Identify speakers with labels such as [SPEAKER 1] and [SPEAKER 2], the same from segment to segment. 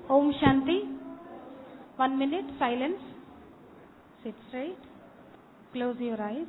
[SPEAKER 1] Om Shanti. One minute, silence. Sit straight. Close your eyes.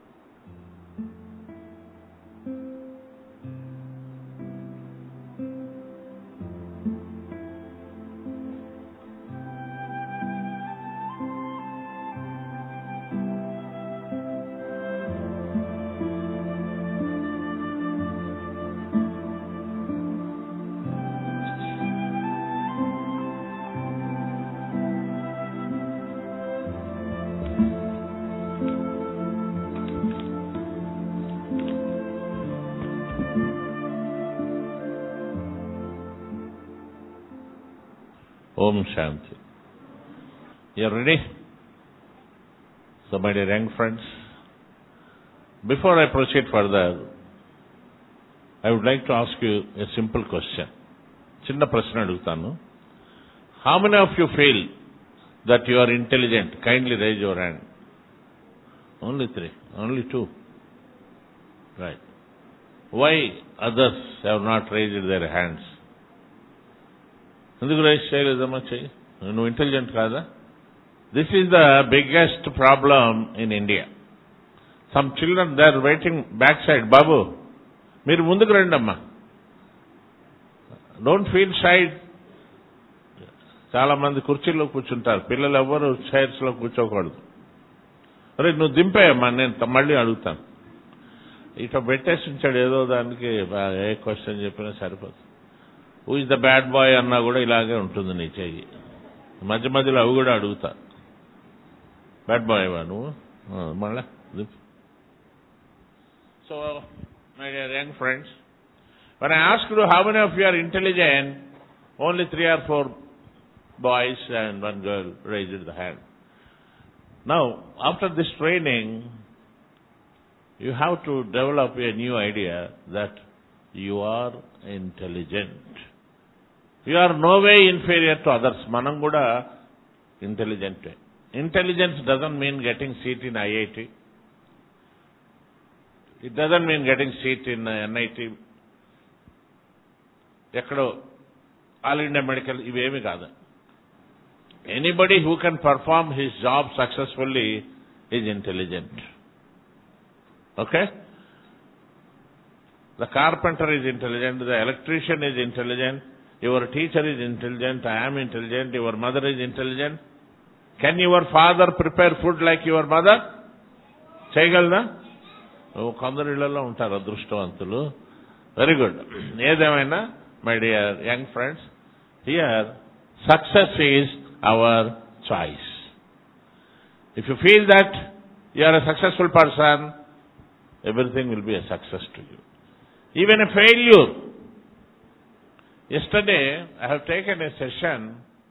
[SPEAKER 2] Om Shanti. You are ready? So, my dear young friends, before I proceed further, I would like to ask you a simple question. చిన్న ప్రశ్న అడుగుతాను how many of you feel that you are intelligent kindly raise your hand only three only two right why others have not raised their hands ఎందుకు raise చేయలేదమ్మా చెయ్యి నువ్వు intelligent కాదా this is the biggest problem in India some children they are waiting back side బాబు మీరు ముందుకు రండి అమ్మా డోంట్ ఫీల్ సైడ్ చాలా మంది కుర్చీలో కూర్చుంటారు పిల్లలు ఎవ్వరు చైర్స్ లో కూర్చోకూడదు అరే నువ్వు దింపేయమ్మా నేను త- మళ్ళీ అడుగుతాను ఇట్లా పెట్టేసి ఉంచాడు ఏదో దానికి బా- ఏ క్వశ్చన్ చెప్పినా సరిపోతుంది who is the bad boy అన్నా కూడా ఇలాగే ఉంటుంది నీ చెయ్యి మధ్య మధ్యలో అవి కూడా అడుగుతా బ్యాడ్ బాయ్ వా నువ్వు ఆ, మళ్ళా so my dear young friends when I asked you how many of you are intelligent, only three or four boys and one girl raised the hand. Now, after this training, you have to develop a new idea that you are intelligent. You are no way inferior to others. Manam kuda intelligent. Intelligence doesn't mean getting seat in IIT. It doesn't mean getting seat in uh, NIT. ఎక్కడో all India medical ఇవేమి కాదు anybody who can perform his job successfully is intelligent okay the carpenter is intelligent the electrician is intelligent your teacher is intelligent I'm intelligent your mother is intelligent can your father prepare food like your mother చేయగలదా ఓ కొందరు ఇళ్లలో ఉంటారు అదృష్టవంతులు very good ఏదేమైనా my dear young friends here success is our choice if you feel that you are a successful person everything will be a success to you even a failure Yesterday, I have taken a session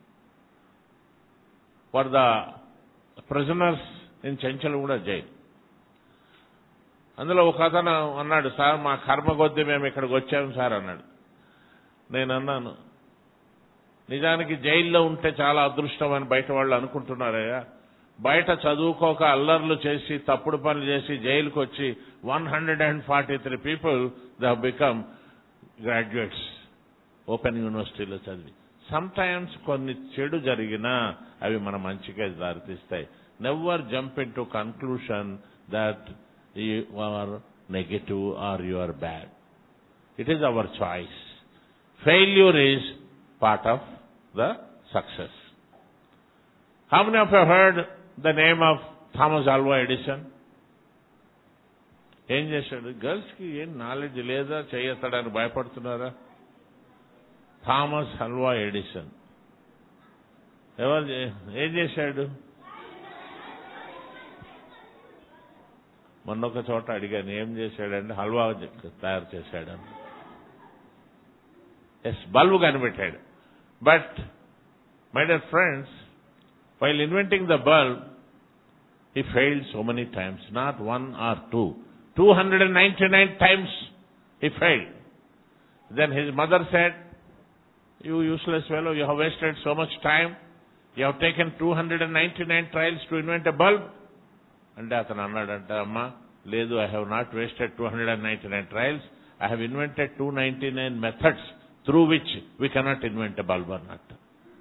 [SPEAKER 2] for the prisoners in Chanchalgooda jail. అందులో ఒక అతను అన్నాడు sir మా కర్మ కొద్దీ మేము ఇక్కడికి వచ్చాము సార్ అన్నాడు నేను అన్నాను నిజానికి జైల్లో ఉంటే చాలా అదృష్టం అని బయట వాళ్ళు అనుకుంటున్నారయ్యా బయట చదువుకోక అల్లర్లు చేసి తప్పుడు పనులు చేసి జైలుకు వచ్చి one hundred and forty three people the become graduates open యూనివర్సిటీలో చదివి సమ్ టైమ్స్ కొన్ని చెడు జరిగినా అవి మన మంచిగా దారితీస్తాయి never jump in to conclusion that you are negative or you are bad it is our choice failure is part of the success how many of heard the name of Thomas Alva Edison ఏం చేశాడు girls కి ఏం knowledge లేదా చేయస్తాడని భయపడుతున్నారా Thomas halwa Edison ఎవరు చే- ఏం చేశాడు మొన్న ఒక చోట అడిగాను ఏం చేశాడంటే హల్వా చే- తయారు చేశాడని ఎస్ బల్బు కనిపెట్టాడు but my dear friends while inventing the bulb he failed so many times, not one or two. 299 times he failed. Then his mother said, You useless fellow, you have wasted so much time. You have taken 299 trials to invent a bulb. అంటే అతను అన్నాడంట అమ్మా లేదు I have not wasted two hundred and ninety nine trials I have invented two ninety nine methods through which we cannot invent a bulb అన్నట్టు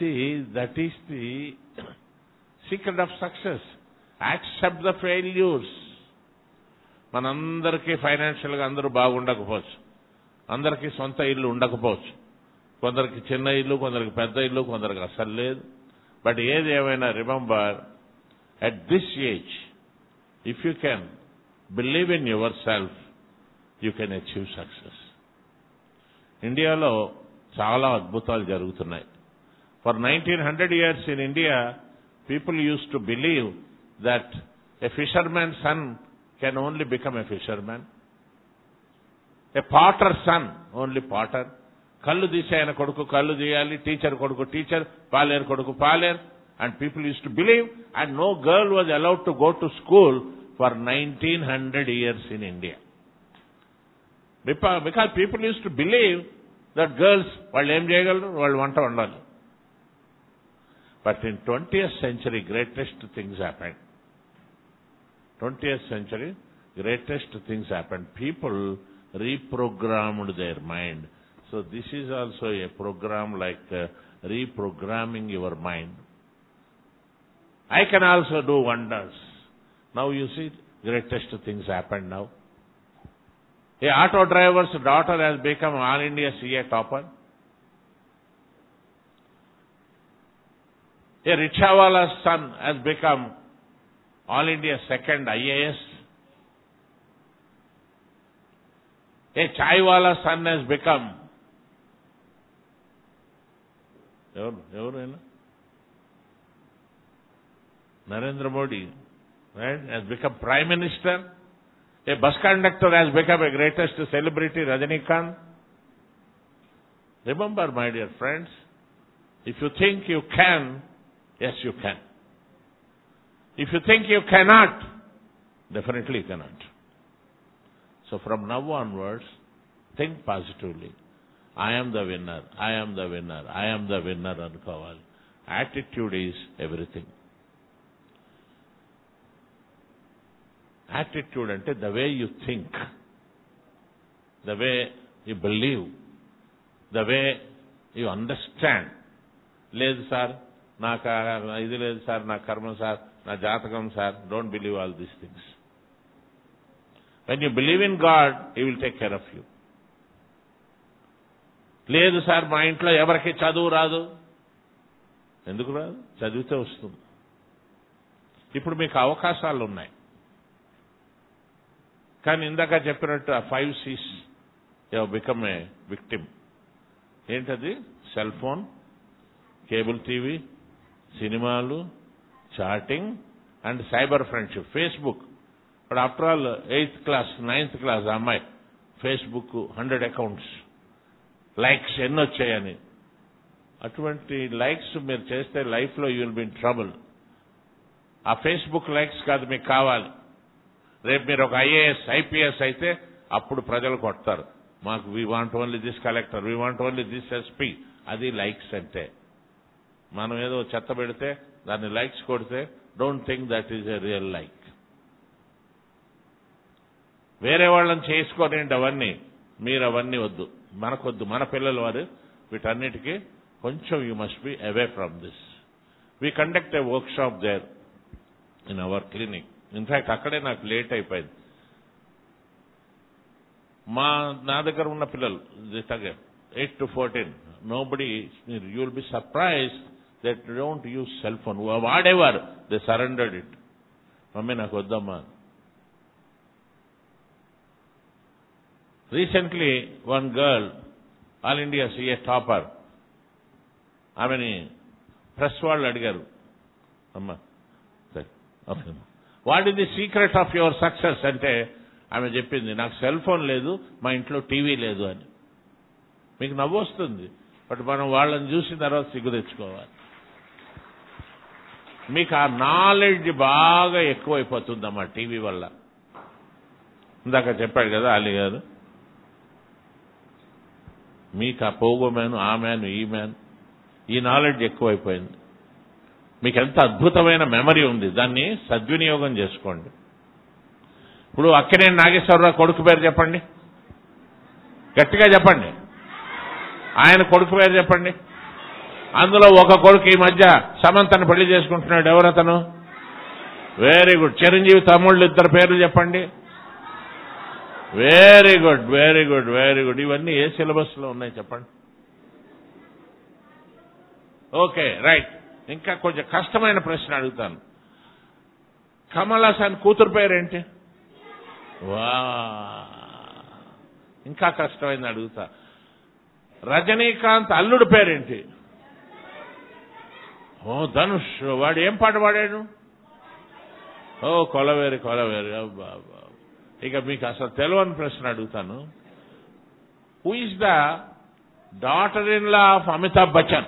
[SPEAKER 2] See, that is the secret of success. Accept the failures. మనందరికీ ఫైనాన్షియల్గా అందరూ బాగుండకపోవచ్చు అందరికీ సొంత ఇల్లు ఉండకపోవచ్చు కొందరికి చిన్న ఇల్లు కొందరికి పెద్ద ఇల్లు కొందరికి అసలు లేదు బట్ ఏది ఏమైనా remember at this age if you can believe in yourself you can achieve success ఇండియాలో చాలా అద్భుతాలు జరుగుతున్నాయి for nineteen hundred years in India people use to believe that a fisherman son can only become a fisherman a potter son only potter కళ్ళు తీసే ఆయన కొడుకు కళ్ళు తీయాలి టీచర్ కొడుకు టీచర్ పాలేరు కొడుకు పాలేరు and people use to believe and no girl was allowed to go to school for nineteen hundred years in India because people use to believe that girls వాళ్ళు ఏం చేయగలరు వాళ్ళు వంట వండాలి but in twentieth century greatest things happened twentieth century greatest things happened people reprogrammed their mind so this is also a programme like reprogramming your mind I can also do wonders. Now you see, greatest things happened now. A auto driver's daughter has become All India CA topper. A rickshawala's son has become All India second IAS. A chaiwala's son has become ఎవరు ఎవరైనా Narendra Modi, right, has become Prime Minister. A bus conductor has become a greatest celebrity, Rajinikanth. Remember, my dear friends, if you think you can, yes, you can. If you think you cannot, definitely you cannot. So from now onwards, think positively. I am the winner, I am the winner, I am the winner, అనుకోవాలి Attitude is everything. Attitude అంటే the way you think the way you believe the way you understand లేదు sir నాకు ఆ ఇది లేదు sir నా కర్మ sir నా జాతకం sir don't believe all these things when you believe in God he will take care of you లేదు సార్ మా ఇంట్లో ఎవరికి చదువు రాదు ఎందుకు రాదు చదివితే వస్తుంది ఇప్పుడు మీకు అవకాశాలు ఉన్నాయి కానీ ఇందాక చెప్పినట్టు ఆ five Cs become a victim ఏంటది సెల్ ఫోన్ కేబుల్ టీవీ సినిమాలు chatting and cyber friendship Facebook ఇప్పుడు after all eighth class ninth class అమ్మాయి ఫేస్బుక్ హండ్రెడ్ అకౌంట్స్ లైక్స్ ఎన్ని వచ్చాయని అటువంటి లైక్స్ మీరు చేస్తే లైఫ్లో you will be in trouble ఆ ఫేస్బుక్ లైక్స్ కాదు మీకు కావాలి రేపు మీరు ఒక ఐఏఎస్ ఐపీఎస్ అయితే అప్పుడు ప్రజలు కొడతారు మాకు we want only this collector we want only this SP అది లైక్స్ అంటే మనం ఏదో చెత్త పెడితే దాన్ని లైక్స్ కొడితే don't think that is a real like వేరే వాళ్ళని చేసుకోనండి అవన్నీ మీరు అవన్నీ వద్దు మనకొద్దు మన పిల్లల వారు వీటన్నిటికీ కొంచెం you must be away from this we conduct a workshop there in our clinic in fact అక్కడే నాకు లేట్ అయిపోయింది మా నా దగ్గర ఉన్న పిల్లలు eight to fourteen nobody you will be surprise that don't use cell phone వాడేవారు they surrendered it mummy నాకు వద్దమ్మా recently one girl all India CA topper ఆమెని ప్రెస్ వాళ్ళు అడిగారు అమ్మా సరే okay what is the secret of your success అంటే ఆమె చెప్పింది నాకు సెల్ ఫోన్ లేదు మా ఇంట్లో టీవీ లేదు అని మీకు నవ్వు వస్తుంది బట్ మనం వాళ్ళని చూసిన తర్వాత సిగ్గు తెచ్చుకోవాలి మీకు ఆ నాలెడ్జ్ బాగా ఎక్కువైపోతుందమ్మా టీవీ వల్ల ఇందాక చెప్పాడు కదా అలీ గారు మీకు ఆ పోగో మ్యాన్ ఆ మ్యాన్ ఈ మ్యాన్ ఈ నాలెడ్జ్ ఎక్కువైపోయింది మీకు ఎంత అద్భుతమైన మెమరీ ఉంది దాన్ని సద్వినియోగం చేసుకోండి ఇప్పుడు అక్కినేని నాగేశ్వరరావు కొడుకు పేరు చెప్పండి గట్టిగా చెప్పండి ఆయన కొడుకు పేరు చెప్పండి అందులో ఒక కొడుకు ఈ మధ్య సమంతను పెళ్లి చేసుకుంటున్నాడు ఎవరతను వెరీ గుడ్ చిరంజీవి తమ్ముళ్ళు ఇద్దరు పేర్లు చెప్పండి very good very good very good ఇవన్నీ ఏ సిలబస్ లో ఉన్నాయి చెప్పండి ఓకే రైట్ ఇంకా కొంచెం కష్టమైన ప్రశ్న అడుగుతాను కమల్ హాసన్ కూతురు పేరేంటి వా ఇంకా కష్టమైంది అడుగుతా రజనీకాంత్ అల్లుడు పేరేంటి ఓ ధనుష్ వాడు ఏం పాట పాడాడు ఓ కొలవేరి కొలవేరి అబ్బా, అబ్బా. ఇక మీకు అసలు తెలియని ప్రశ్న అడుగుతాను who is the daughter in law of Amitabh Bachchan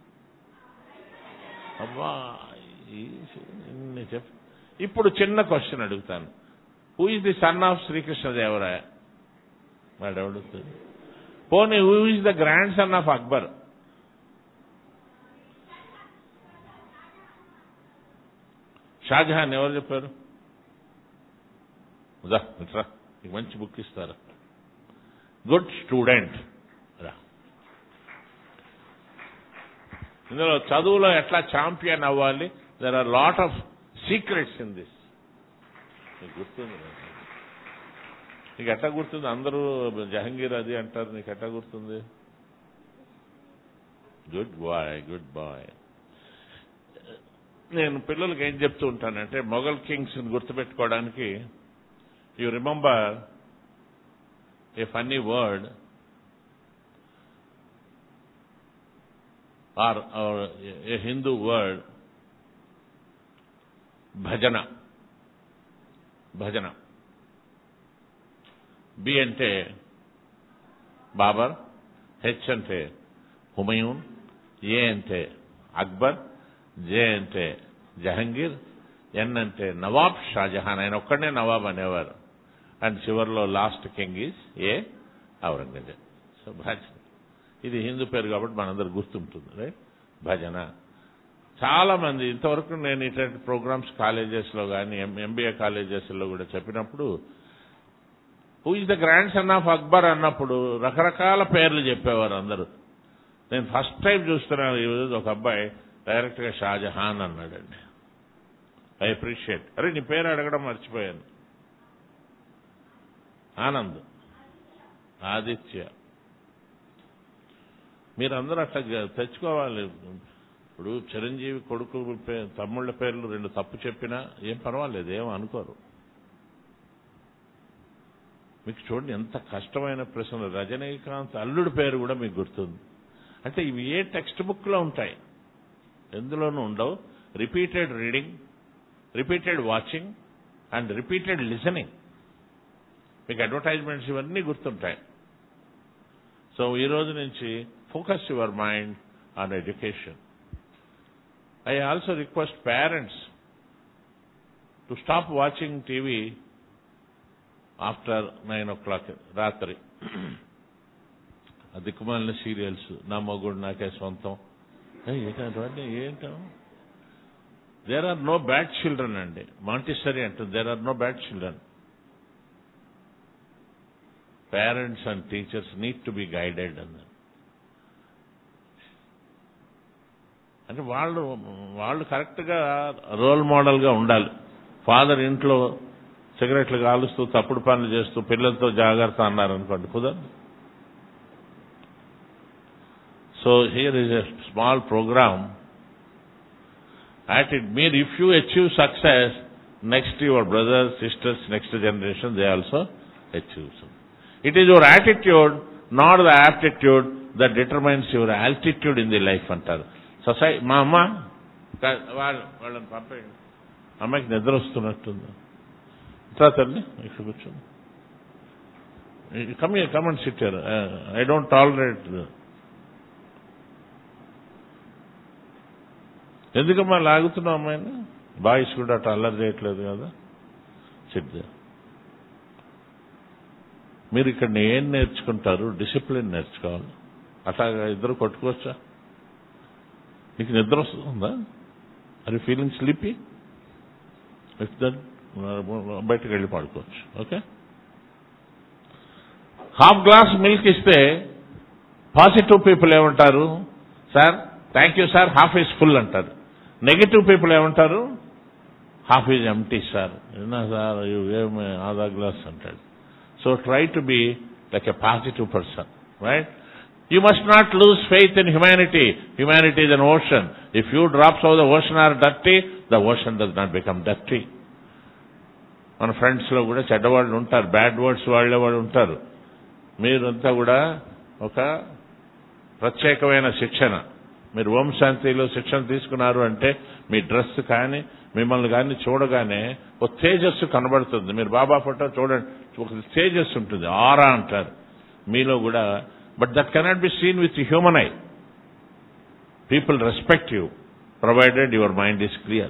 [SPEAKER 2] అబ్బా ఈ- ఇన్ని చెప్ ఇప్పుడు చిన్న క్వశ్చన్ అడుగుతాను who is the son of Srikrishnadevaraya వాడు అడుగుతుంది పోనీ who is the grandson of Akbar Shahjahan ఎవరు చెప్పారు రా ఇట్రా నీకు మంచి బుక్ ఇస్తారా గుడ్ స్టూడెంట్ రా ఇందులో చదువులో ఎట్లా ఛాంపియన్ అవ్వాలి there are lot of secrets in this నీకు గుర్తుంది నీకు ఎట్లా గుర్తుంది అందరూ జహంగీర్ అది అంటారు నీకు ఎట్లా గుర్తుంది గుడ్ బాయ్ గుడ్ బాయ్ నేను పిల్లలకి ఏం చెప్తూ ఉంటానంటే మొఘల్ కింగ్స్ గుర్తుపెట్టుకోవడానికి you remember a funny word or a Hindu word bhajana bhajana B అంటే బాబర్ హెచ్ అంటే హుమయూన్ ఏ అంటే అక్బర్ జే అంటే జహంగీర్ ఎన్ అంటే నవాబ్ షాజహాన్ ఆయన ఒక్కడనే నవాబ్ అనేవారు అండ్ చివరిలో last king is a Aurangzeb so bhajana ఇది హిందూ పేరు కాబట్టి మనందరు గుర్తుంటుంది రైట్ భజన చాలా మంది ఇంతవరకు నేను ఇట్లాంటి ప్రోగ్రామ్స్ కాలేజెస్లో కానీ ఎంబీఏ కాలేజెస్లో కూడా చెప్పినప్పుడు who is the grandson of Akbar అన్నప్పుడు రకరకాల పేర్లు చెప్పేవారు అందరూ నేను ఫస్ట్ టైం చూస్తున్నాను ఈరోజు ఒక అబ్బాయి డైరెక్ట్ గా షాజహాన్ అన్నాడండి ఐ అప్రిషియేట్ అరే నీ పేరు అడగడం మర్చిపోయాను ఆనంద్ ఆదిత్య మీరందరూ అట్లా గ- తెచ్చుకోవాలి ఇప్పుడు చిరంజీవి కొడుకు పే- తమ్ముళ్ళ పేర్లు రెండు తప్పు చెప్పినా ఏం పర్వాలేదు ఏం అనుకోరు మీకు చూడండి ఎంత కష్టమైన ప్రశ్న రజనీకాంత్ అల్లుడి పేరు కూడా మీకు గుర్తుంది అంటే ఇవి ఏ టెక్స్ట్ బుక్ లో ఉంటాయి ఎందులోనూ ఉండవు repeated reading repeated watching and repeated listening మీకు అడ్వర్టైజ్మెంట్స్ ఇవన్నీ గుర్తుంటాయి సో ఈ రోజు నుంచి focus your mind on education I also request parents to stop watching TV after nine o'clock రాత్రి ఆ దిక్కుమాలిన సీరియల్స్ నా మొగుడు నాకే సొంతం ఏంటంటే ఏంటో there are no bad children అండి మాంటిసరీ అంటుంది there are no bad children parents and teachers need to be guided అన్నారు అంటే వాళ్ళు వాళ్ళు కరెక్ట్గా రోల్ మోడల్గా ఉండాలి ఫాదర్ ఇంట్లో సిగరెట్లు కాలుస్తూ తప్పుడు పనులు చేస్తూ పిల్లలతో జాగ్రత్త అన్నారు అనుకోండి కుదరదు so here is a small programme at it mean if you achieve success next your brothers sisters next generation they also achieve something. it is your attitude not the aptitude that determines your altitude in the life అంటారు society మా అమ్మ కా- వాళ్ళు వాళ్ళని పంపేయండి అమ్మాయికి నిద్ర వస్తున్నట్టుంది ఇట్లా తల్లి ఇక్కడ కూర్చోండి కమ్ కమన్ సిట్టారు ఐ డోంట్ టాలరేట్ ఎందుకమ్మా లాగుతున్నావు అమ్మాయిని బాయ్స్ కూడా అట్లా అల్లరి చేయట్లేదు కదా సిద్ధ మీరు ఇక్కడ ఏం నేర్చుకుంటారు డిసిప్లిన్ నేర్చుకోవాలి అట్లా ఇద్దరు కొట్టుకోవచ్చా నీకు నిద్ర వస్తుందా అది ఫీలింగ్ స్లీపీ ఇఫ్ దట్ బయటకు వెళ్ళి పడుకోవచ్చు ఓకే హాఫ్ గ్లాస్ మిల్క్ ఇస్తే పాజిటివ్ పీపుల్ ఏమంటారు sir thank you sir half is full అంటారు నెగిటివ్ పీపుల్ ఏమంటారు హాఫ్ ఈజ్ ఎంటీ సార్ ఏనా సార్ యూ గేమ్ ఆదా గ్లాస్ అంటాడు so try to be like a positive person right you must not lose faith in humanity humanity is an ocean if you drops of the ocean are dirty the ocean does not become dirty మన ఫ్రెండ్స్లో కూడా చెడ్డవాళ్ళు ఉంటారు bad words వాళ్ళే వాళ్ళు ఉంటారు మీరంతా కూడా ఒక ప్రత్యేకమైన శిక్షణ మీరు ఓం శాంతిలో శిక్షణ తీసుకున్నారు అంటే మీ డ్రెస్ కానీ మిమ్మల్ని కానీ చూడగానే ఒక తేజస్సు కనబడుతుంది మీరు బాబా ఫోటో చూడండి ఒక తేజస్సు ఉంటుంది ఆరా అంటారు మీలో కూడా but that cannot be seen with human eye people respect you provided your mind is clear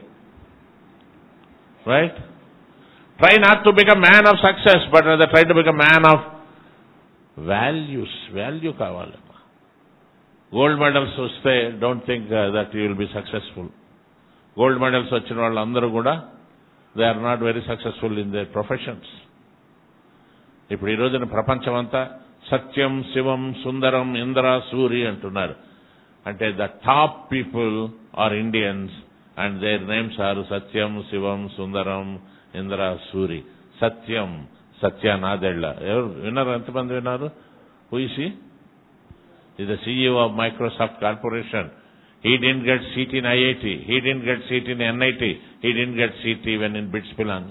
[SPEAKER 2] right try not to become man of success but try to become man of values value కావాలి gold medals వస్తే don't think that you will be successful gold medals వచ్చిన వాళ్ళందరూ కూడా they are not very successful in their professions ఇప్పుడు ఈ రోజున ప్రపంచం అంతా సత్యం శివం సుందరం ఇంద్ర సూరి అంటున్నారు అంటే the top people are Indians and their names are Satyam Shivam Sundaram Indra Suri Satyam Satya Nadella ఎవరు విన్నారు ఎంతమంది విన్నారు who is is the CEO of Microsoft Corporation. He didn't get seat in IIT. He didn't get seat in NIT. He didn't get seat even in BITS Pilani.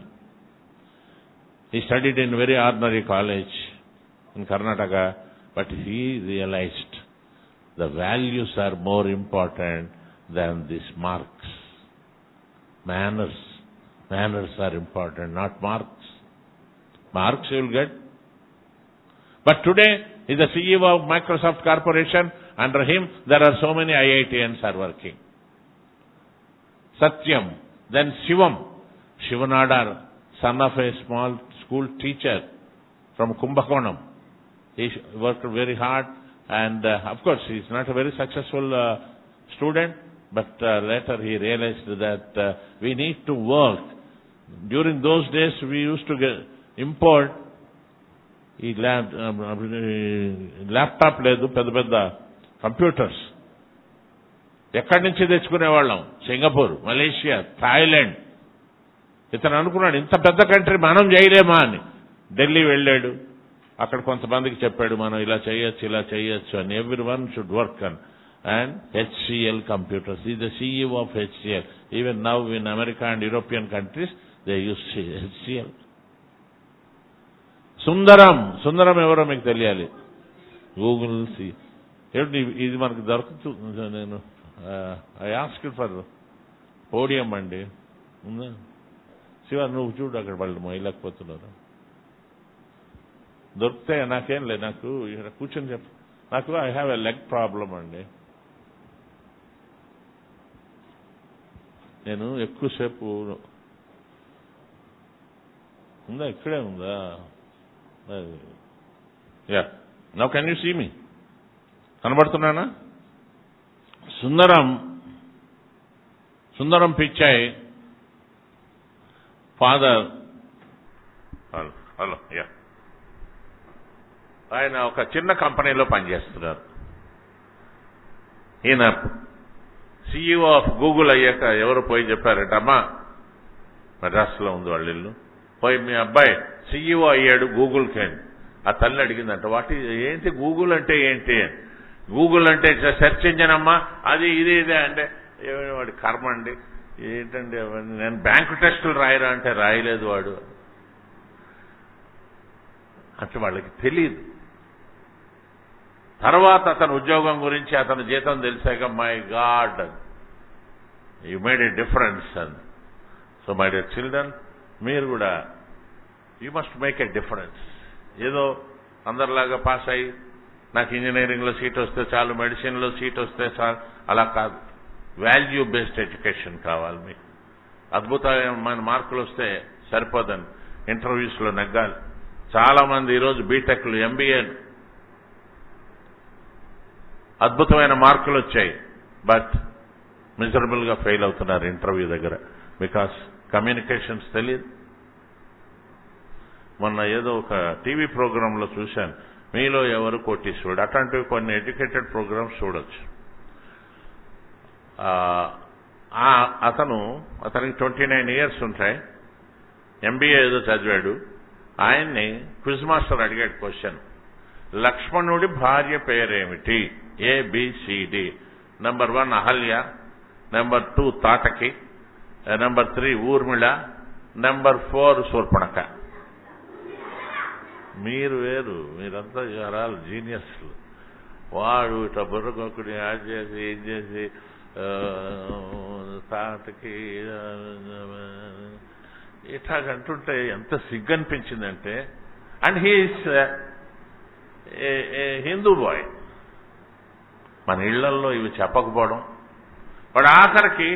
[SPEAKER 2] He studied in very ordinary college in Karnataka, but he realized the values are more important than these marks. Manners. Manners are important, not marks. Marks you will get. But today, is the CEO of Microsoft Corporation. Under him, there are so many IITians are working. Satyam, then Shivam, Shivanadar, son of a small school teacher from Kumbakonam. He worked very hard and uh, of course he is not a very successful uh, student, but uh, later he realized that uh, we need to work. During those days we used to get, import ఈ lap laptop లేదు పెద్ద పెద్ద computers ఎక్కడి నుంచి తెచ్చుకునేవాళ్ళం Singapore Malaysia Thailand ఇతను అనుకున్నాడు ఇంత పెద్ద కంట్రీ మనం చేయలేమా అని ఢిల్లీ వెళ్ళాడు అక్కడ కొంతమందికి చెప్పాడు మనం ఇలా చేయొచ్చు ఇలా చేయొచ్చు అని everyone should work on and HCL computers ఈ the CEO of HCL even now in America and European countries they use HCL Sundaram Sundaram ఎవరో మీకు తెలియాలి గూగుల్ సి ఏమిటి ఇది మనకు దొరుకుతుంది నేను ఐ ఆస్క్ ఫర్ పోడియం అండి ఉందా శివ నువ్వు చూడు అక్కడ వాళ్ళు మొయ్యలేకపోతున్నారు దొరికితే నాకేం లేదు నాకు ఇక్కడ కూర్చొని చెప్పు నాకు I have a leg problem అండి నేను ఎక్కువసేపు ఉందా ఇక్కడే ఉందా yeah now can you see me కనబడుతున్నానా Sundaram Sundaram Pichai father hello hello yeah ఆయన ఒక చిన్న కంపెనీలో పనిచేస్తున్నారు ఈయన సిఇఓ ఆఫ్ గూగుల్ అయ్యాక ఎవరు పోయి చెప్పారట అమ్మా మద్రాసులో ఉంది వాళ్ళ ఇల్లు పోయి మీ అబ్బాయి సిఇఓ అయ్యాడు గూగుల్కి అని ఆ తల్లి అడిగిందంట వాటి ఏంటి గూగుల్ అంటే ఏంటి గూగుల్ అంటే సెర్చ్ ఇంజన్ అమ్మా అది ఇది ఇదే అంటే ఏమైనా వాడి కర్మ అండి ఏంటండి అవన్నీ నేను బ్యాంకు టెస్టులు రాయరా అంటే రాయలేదు వాడు అంటే వాళ్ళకి తెలియదు తర్వాత అతని ఉద్యోగం గురించి అతని జీతం తెలిసాక my God you made a difference అని సో మై డియర్ చిల్డ్రన్ మీరు కూడా you must make a difference ఏదో అందరిలాగా పాస్ అయ్యి నాకు ఇంజనీరింగ్లో సీట్ వస్తే చాలు మెడిసిన్లో సీట్ వస్తే చాలు అలా కాదు వాల్యూ బేస్డ్ ఎడ్యుకేషన్ కావాలి మీకు అద్భుతమైన మార్కులు వస్తే సరిపోదండి ఇంటర్వ్యూస్లో నెగ్గాలి చాలా మంది ఈరోజు బీటెక్లు ఎంబీఏలు అద్భుతమైన మార్కులు వచ్చాయి బట్ మిజరబుల్ గా ఫెయిల్ అవుతున్నారు ఇంటర్వ్యూ దగ్గర బికాస్ కమ్యూనికేషన్స్ తెలియదు మొన్న ఏదో ఒక టీవీ ప్రోగ్రాంలో చూశాను మీలో ఎవరు కోటీశ్వరుడు అట్లాంటివి కొన్ని ఎడ్యుకేటెడ్ ప్రోగ్రామ్స్ చూడొచ్చు ఆ, ఆ అతను అతనికి ట్వంటీ నైన్ ఇయర్స్ ఉంటాయి ఎంబీఏ ఏదో చదివాడు ఆయన్ని క్విజ్ మాస్టర్ అడిగాడు క్వశ్చన్ లక్ష్మణుడి భార్య పేరేమిటి A B C D number one Ahalya number two Tataki number three Urmila number four Shurpanakha మీరు వేరు మీరంతా జరాలు జీనియస్లు వాడు ఇట్లా బుర్రకొక్కుని యాడ్ చేసి ఏం చేసి ఆ, తాటకి ఇట్లాగంటుంటే ఎంత సిగ్గనిపించిందంటే అండ్ హీస్ హిందూ బాయ్ మన ఇళ్లల్లో ఇవి చెప్పకపోవడం వాడు ఆఖరికి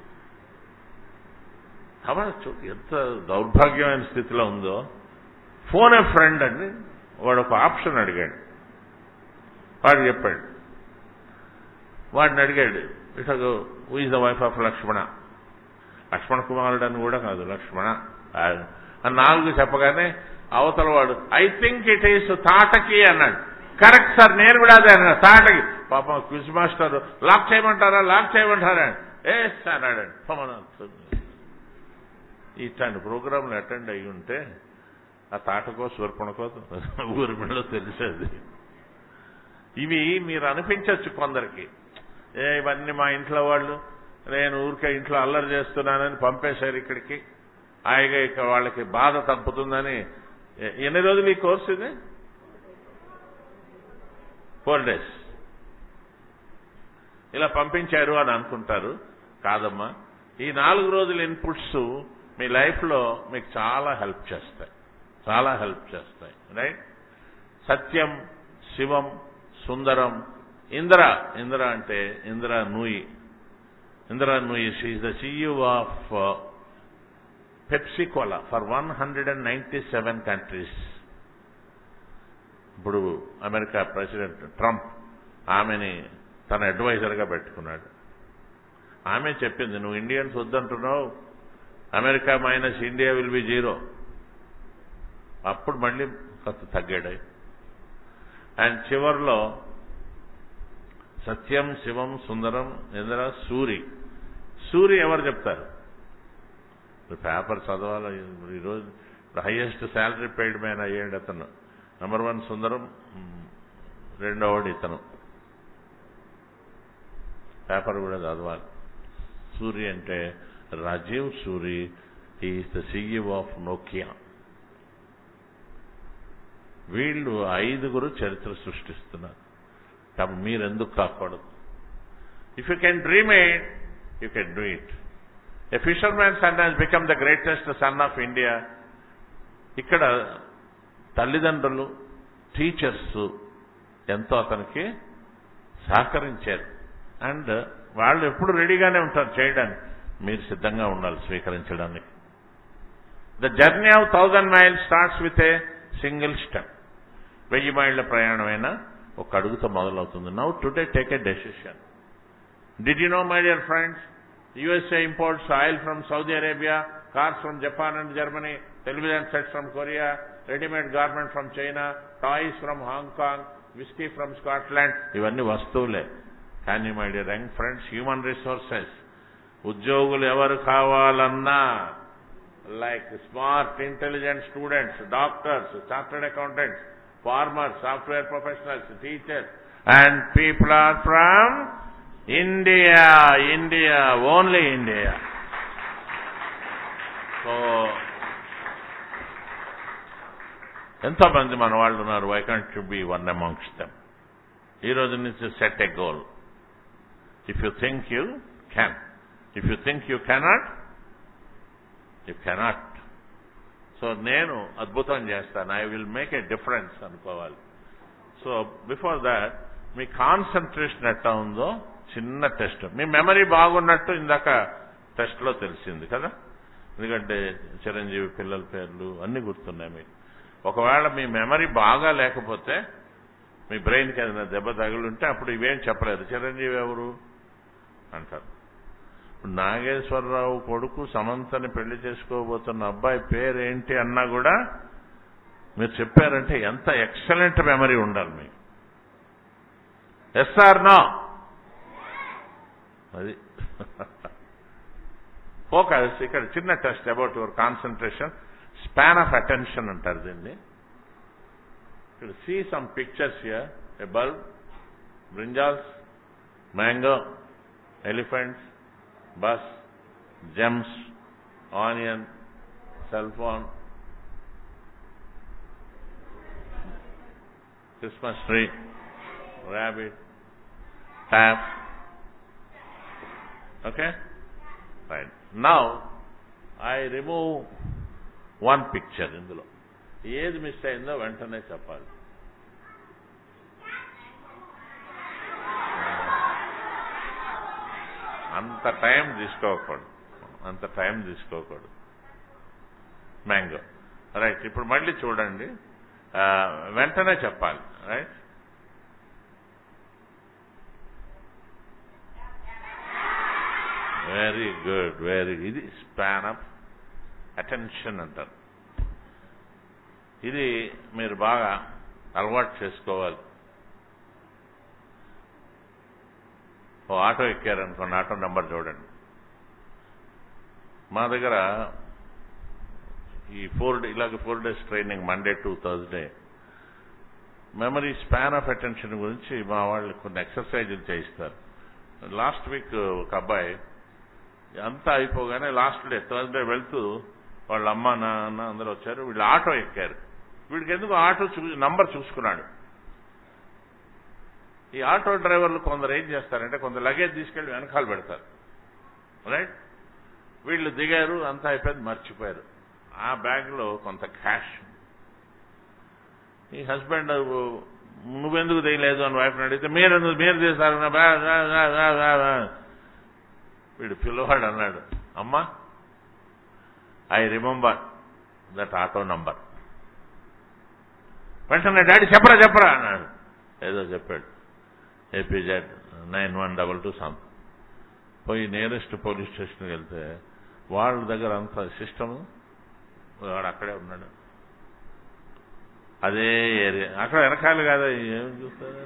[SPEAKER 2] అవ్వచ్చు ఎంత దౌర్భాగ్యమైన స్థితిలో ఉందో ఫోన్ ఏ ఫ్రెండ్ అండి వాడు ఒక ఆప్షన్ అడిగాడు వాడు చెప్పాడు వాడిని అడిగాడు ఇట్లా who is the wife of Lakshmana Lakshmana కుమారుడు అని కూడా కాదు లక్ష్మణ అని నాలుగు చెప్పగానే అవతల వాడు I think it is Tataki అన్నాడు కరెక్ట్ సార్ నేను కూడా అదే అన్నాడు తాటకి పాపం క్విజ్ మాస్టర్ లాక్ చేయమంటారా లాక్ చేయమంటారా ఏ అన్నాడు ఇట్లాంటి ప్రోగ్రాంలు అటెండ్ అయ్యి ఉంటే ఆ తాటకో స్వర్పణకో ఊరిమిలో తెలిసేది ఇవి మీరు అనిపించవచ్చు కొందరికి ఏ ఇవన్నీ మా ఇంట్లో వాళ్ళు నేను ఊరికే ఇంట్లో అల్లరి చేస్తున్నానని పంపేశారు ఇక్కడికి హాయిగా ఇక వాళ్ళకి బాధ తప్పుతుందని ఎ- ఎన్ని రోజులు ఈ కోర్సు ఇది ఫోర్ డేస్ ఇలా పంపించారు అని అనుకుంటారు కాదమ్మా ఈ నాలుగు రోజుల ఇన్పుట్స్ మీ లైఫ్లో మీకు చాలా హెల్ప్ చేస్తాయి చాలా హెల్ప్ చేస్తాయి రైట్ సత్యం శివం సుందరం ఇంద్ర ఇంద్ర అంటే Indra Nooyi Indra Nooyi she is the CEO of Pepsi Cola for one hundred and ninety seven countries ఇప్పుడు అమెరికా ప్రెసిడెంట్ ట్రంప్ ఆమెని తన అడ్వైజర్గా పెట్టుకున్నాడు ఆమె చెప్పింది నువ్వు ఇండియన్స్ వద్దంటున్నావు America minus India will be zero అప్పుడు మళ్ళీ కొంత తగ్గాడు అండ్ చివరిలో సత్యం శివం సుందరం ఇంద్ర సూరి సూరి ఎవరు చెప్తారు ఇప్పుడు పేపర్ చదవాలి ఈరోజు హైయెస్ట్ శాలరీ పెయిడ్ మ్యాన్ అయ్యాడు అతను నెంబర్ వన్ సుందరం మ్, రెండవది ఇతను పేపర్ కూడా చదవాలి సూరి అంటే Rajiv Suri is the CEO of Nokia వీళ్ళు ఐదుగురు చరిత్ర సృష్టిస్తున్నారు కాబట్టి మీరు ఎందుకు కాకూడదు if you can dream it you can do it a fisher man son has become the greatest son of India ఇక్కడ తల్లిదండ్రులు టీచర్స్ ఎంతో అతనికి సహకరించారు అండ్ వాళ్ళు ఎప్పుడు రెడీగానే ఉంటారు చేయడానికి మీరు సిద్ధంగా ఉండాలి స్వీకరించడానికి the journey of thousand miles starts with a single step వెయ్యి మైళ్ళ ప్రయాణమైనా ఒక అడుగుతో మొదలవుతుంది now today take a decision did you know my dear friends USA imports oil from Saudi Arabia, cars from Japan and Germany, television sets from Korea, ready-made garment from China, toys from Hong Kong, whiskey from Scotland. ఇవన్నీ వస్తువులే కానీ my dear young friends human resources ఉద్యోగులు ఎవరు కావాలన్నా like smart intelligent students doctors chartered accountants farmers software professionals teachers and people are from India India only India so ఎంతో మంది మన వాళ్ళు ఉన్నారు why can't you be one amongst them ఈ రోజు నుంచి set a goal if you think you can if you think you cannot you cannot so నేను అద్భుతం చేస్తాను I will make a difference అనుకోవాలి సో బిఫోర్ దాట్ మీ concentration ఎట్లా ఉందో చిన్న టెస్ట్ మీ మెమరీ బాగున్నట్టు ఇందాక టెస్ట్లో తెలిసింది కదా ఎందుకంటే చిరంజీవి పిల్లల పేర్లు అన్ని గుర్తున్నాయి మీకు ఒకవేళ మీ మెమరీ బాగా లేకపోతే మీ బ్రెయిన్కి ఏదైనా దెబ్బ తగులుంటే అప్పుడు ఇవేం చెప్పలేదు చిరంజీవి ఎవరు అంటారు ఇప్పుడు నాగేశ్వరరావు కొడుకు సమంతని పెళ్లి చేసుకోబోతున్న అబ్బాయి పేరేంటి అన్నా కూడా మీరు చెప్పారంటే ఎంత ఎక్సలెంట్ మెమరీ ఉండాలి మీకు ఎస్ఆర్ నో అది ఫోకస్ ఇక్కడ చిన్న test about your concentration span of attention అంటారు దీన్ని ఇక్కడ see some pictures here a bulb brinjals mango elephants bus gems onion cell phone Christmas tree, rabbit, tap. Okay? Right. Now, I remove one picture ఇందులో ఏది miss అయిందో వెంటనే చెప్పాలి అంత time తీసుకోకూడదు అంత టైం తీసుకోకూడదు మ్యాంగో రైట్ ఇప్పుడు మళ్ళీ చూడండి ఆ, వెంటనే చెప్పాలి రైట్ వెరీ గుడ్ వెరీ ఇది స్పాన్ ఆఫ్ అటెన్షన్ అంటారు ఇది మీరు బాగా అలవాటు చేసుకోవాలి ఓ ఆటో ఎక్కారనుకోండి ఆటో నెంబర్ చూడండి మా దగ్గర ఈ ఫోర్ డే ఇలాగ four days training Monday to Thursday memory span of attention గురించి మా వాళ్ళు కొన్ని ఎక్సర్సైజులు చేయిస్తారు లాస్ట్ వీక్ ఒక అబ్బాయి అంతా అయిపోగానే లాస్ట్ డే థర్స్డే వెళ్తూ వాళ్ళ అమ్మ నాన్న అందరూ వచ్చారు వీళ్ళు ఆటో ఎక్కారు వీడికి ఎందుకు ఆటో చూ నంబర్ చూసుకున్నాడు ఈ ఆటో డ్రైవర్లు కొందరు ఏం చేస్తారంటే కొందరు లగేజ్ తీసుకెళ్లి వెనకాల పెడతారు రైట్ వీళ్ళు దిగారు అంతా అయిపోయింది మర్చిపోయారు ఆ బ్యాగ్లో కొంత క్యాష్ ఈ హస్బెండ్ నువ్వెందుకు తీయలేదు అని వైఫ్ని అడిగితే మీరు మీరు తీస్తారు నా bag, bag, bag, bag, bag, bag. వీడు పిల్లవాడు అన్నాడు అమ్మా I remember that auto number వెంటనే డాడీ చెప్పరా చెప్పరా అన్నాడు ఏదో చెప్పాడు APZ nine one double two some పోయి నియరెస్ట్ పోలీస్ స్టేషన్కి వెళ్తే వాళ్ళ దగ్గర అంత సిస్టమ్ వాడు అక్కడే ఉన్నాడు అదే ఏరియా అక్కడ వెనకాల కాదా ఏం చూస్తారు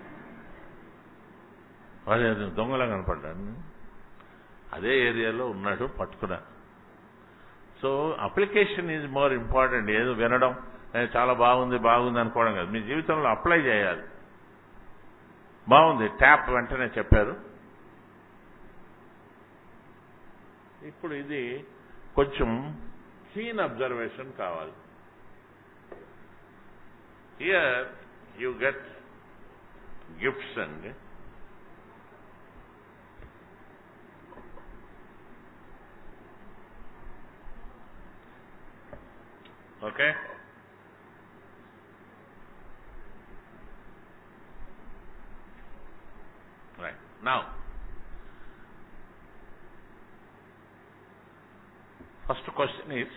[SPEAKER 2] అదే అదే దొంగలా కనపడ్డాను అదే ఏరియాలో ఉన్నాడు పట్టుకున్నా so application is more important ఏదో వినడం "ఏ, చాలా బాగుంది బాగుంది అనుకోవడం కాదు మీ జీవితంలో అప్లై చేయాలి బాగుంది ట్యాప్ వెంటనే చెప్పారు ఇప్పుడు ఇది కొంచెం కీన్ అబ్జర్వేషన్ కావాలి హియర్ యు గెట్ గిఫ్ట్స్ అండి okay right now first question is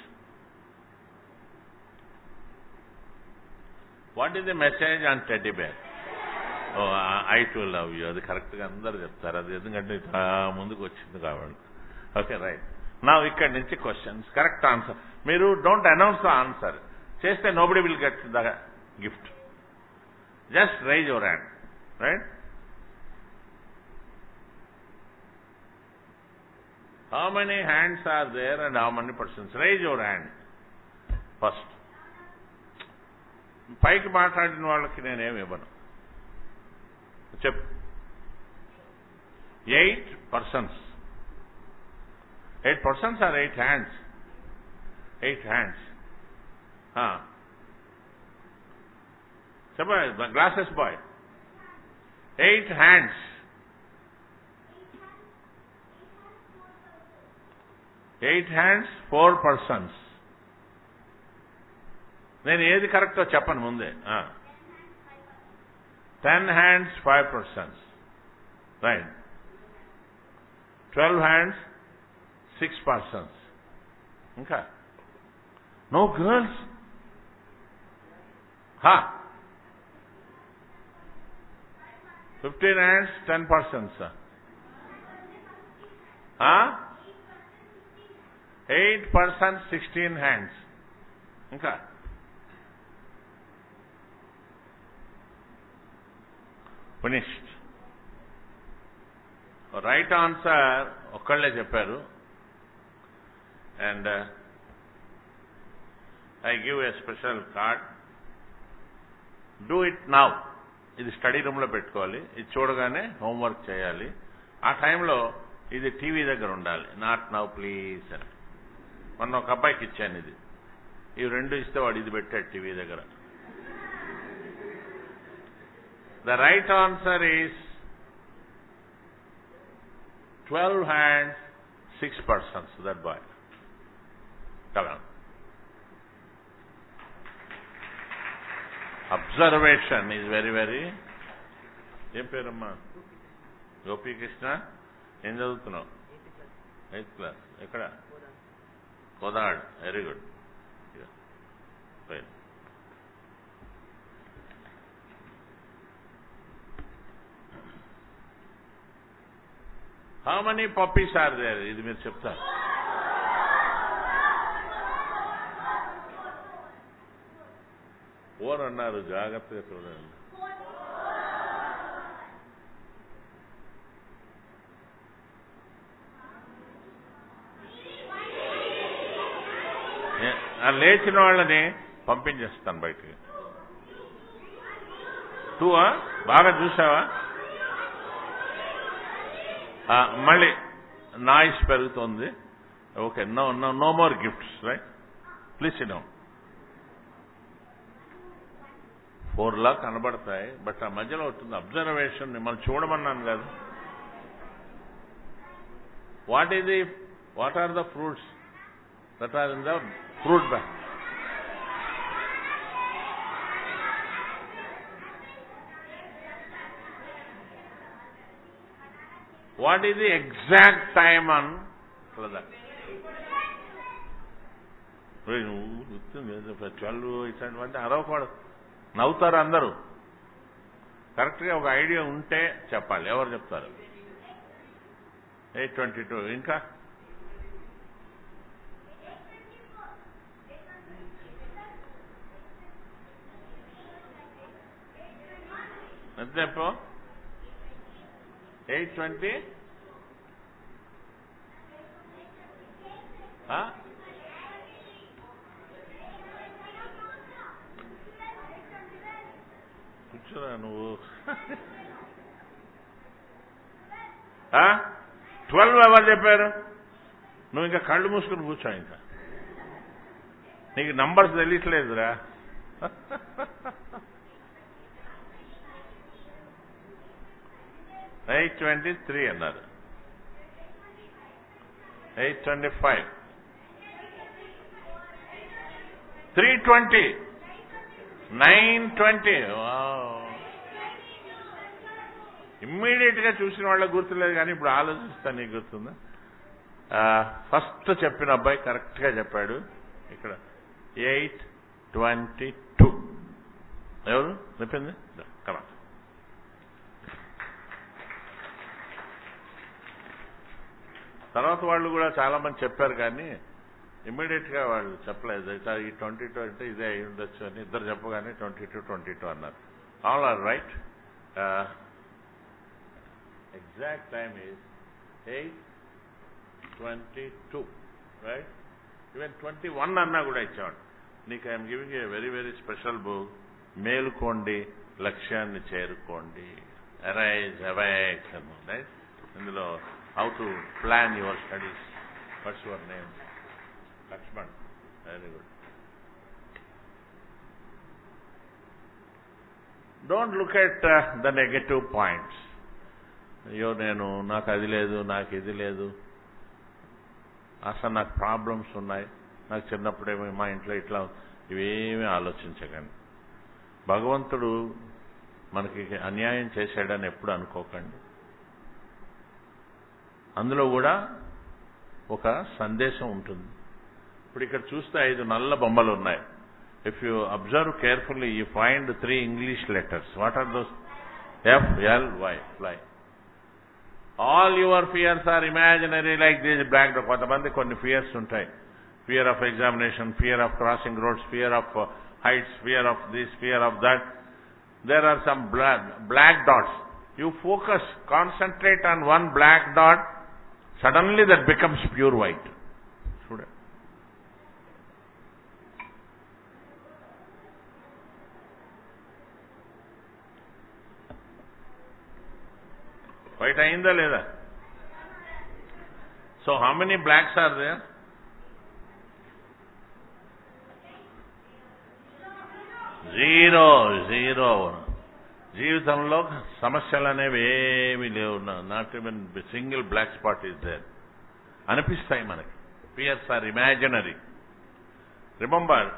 [SPEAKER 2] what is the message on teddy bear oh I too love you అది కరెక్ట్గా అందరు చెప్తారు అది ఎందుకంటే ఇట్లా ముందుకు వచ్చింది కాబట్టి ఓకే రైట్ నా ఇక్కడి నుంచి క్వశ్చన్స్ కరెక్ట్ ఆన్సర్ మీరు డోంట్ అనౌన్స్ ద ఆన్సర్ చేస్తే nobody will get the gift just raise your hand right How many hands are there and how many persons? Raise your hand first. పైకి మాట్లాడిన వాళ్ళకి నేనేమి ఇవ్వను చెప్పు eight persons eight persons or eight hands eight hands చెప్ప glasses boy eight hands eight hands four persons నేను ఏది కరెక్టో చెప్పను ముందే ten hands five persons right twelve hands six persons ఇంకా నో గర్ల్స్ హా fifteen hands ten persons eight persons sixteen hands ఇంకా finished right answer ఒక్కళ్ళే చెప్పారు and I give a special card do it now ఇది study రూమ్లో పెట్టుకోవాలి ఇది చూడగానే హోంవర్క్ చేయాలి ఆ టైంలో ఇది టీవీ దగ్గర ఉండాలి నాట్ నౌ ప్లీజ్ అని మొన్న ఒక అబ్బాయికి ఇచ్చాను ఇది ఇవి రెండు ఇస్తే వాడు ఇది పెట్టాడు టీవీ దగ్గర the right answer is twelve hands six persons that boy కదా అబ్జర్వేషన్ ఈజ్ వెరీ వెరీ ఏం పేరమ్మా గోపీకృష్ణ ఏం చదువుతున్నావు ఎయిత్ క్లాస్ ఎక్కడ Kodad very good fine how many puppies are there ఇది మీరు చెప్తారు ఫోర్ అన్నారు జాగ్రత్తగా చూడండి ఏ- ఆ లేచిన వాళ్ళని పంపించేస్తాను బయటికి టూ బాగా చూసావా ఆ, మళ్ళీ నాయిస్ పెరుగుతోంది okay no no no more gifts right please no four లా కనబడతాయి బట్ ఆ మధ్యలో ఉంటుంది అబ్జర్వేషన్ మిమ్మల్ని చూడమన్నాను కాదు what is the what are the fruits that are in the fruit bag what is the exact time అన్ నువ్వు ట్వెల్వ్ ఇట్లాంటివన్నీ అరవకూడదు నవ్వుతారు అందరూ కరెక్ట్గా ఒక ఐడియా ఉంటే చెప్పాలి ఎవరు చెప్తారు ఎయిట్ ట్వంటీ టూ ఇంకా ఎంత చెప్పు ఎయిట్ ట్వంటీ కూర్చోరా నువ్వు ట్వెల్వ్ ఎవరు చెప్పారు నువ్వు ఇంకా కళ్ళు మూసుకుని కూర్చో ఇంకా నీకు నంబర్స్ తెలియట్లేదురా ఎయిట్ ట్వంటీ త్రీ అన్నారు eight twenty five three twenty nine twenty immediate గా చూసిన వాళ్ళకి గుర్తులేదు కానీ ఇప్పుడు ఆలోచిస్తాను నీకు గుర్తుందా ఫస్ట్ చెప్పిన అబ్బాయి కరెక్ట్ గా చెప్పాడు ఇక్కడ ఎయిట్ ట్వంటీ టూ ఎవరు చెప్పింది కరా తర్వాత వాళ్ళు కూడా చాలా మంది చెప్పారు కానీ ఇమ్మీడియట్ గా వాళ్ళు చెప్పలేదు ఇట్లా ఈ ట్వంటీ టూ అంటే ఇదే అయి ఉండొచ్చు అని ఇద్దరు చెప్పగానే ట్వంటీ టూ ట్వంటీ టూ అన్నారు all are right exact time is eight twenty two right even twenty one అన్నా కూడా ఇచ్చేవాడు నీకు I'm giving a very very special book మేలుకోండి లక్ష్యాన్ని చేరుకోండి అరైజ్ అవైక్స్ అన్న రైట్ ఇందులో how to plan your studies what's your name Lakshman very good don't look at the negative points అయ్యో నేను నాకు అది లేదు నాకు ఇది లేదు అసలు నాకు ప్రాబ్లమ్స్ ఉన్నాయి నాకు చిన్నప్పుడేమో మా ఇంట్లో ఇట్లా ఇవేమీ ఆలోచించకండి భగవంతుడు మనకి అన్యాయం చేశాడని ఎప్పుడు అనుకోకండి అందులో కూడా ఒక సందేశం ఉంటుంది ఇప్పుడు ఇక్కడ చూస్తే ఐదు నల్ల బొమ్మలు ఉన్నాయి if you observe carefully you find three English letters what are those F L Y fly all your fears are imaginary like these black కొంతమంది కొన్ని ఫియర్స్ ఉంటాయి fear of examination fear of crossing roads fear of heights fear of this fear of that there are some black dots You focus, concentrate on one black dot, suddenly that becomes pure white. చూడండి white అయిందా లేదా so how many blocks are they zero zero జీవితంలో సమస్యలు అనేవి ఏమీ లేవు not even single black spot is there అనిపిస్తాయి మనకి fears are imaginary remember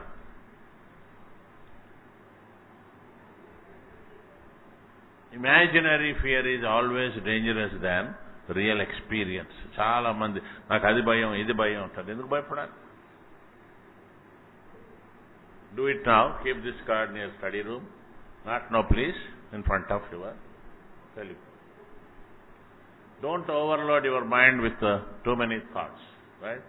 [SPEAKER 2] imaginary fear is always dangerous than real experience చాలా మంది నాకు అది భయం ఇది భయం ఉంటుంది ఎందుకు భయపడాలి do it now keep this card near study room not no please in front of your telephone don't overload your mind with too many thoughts right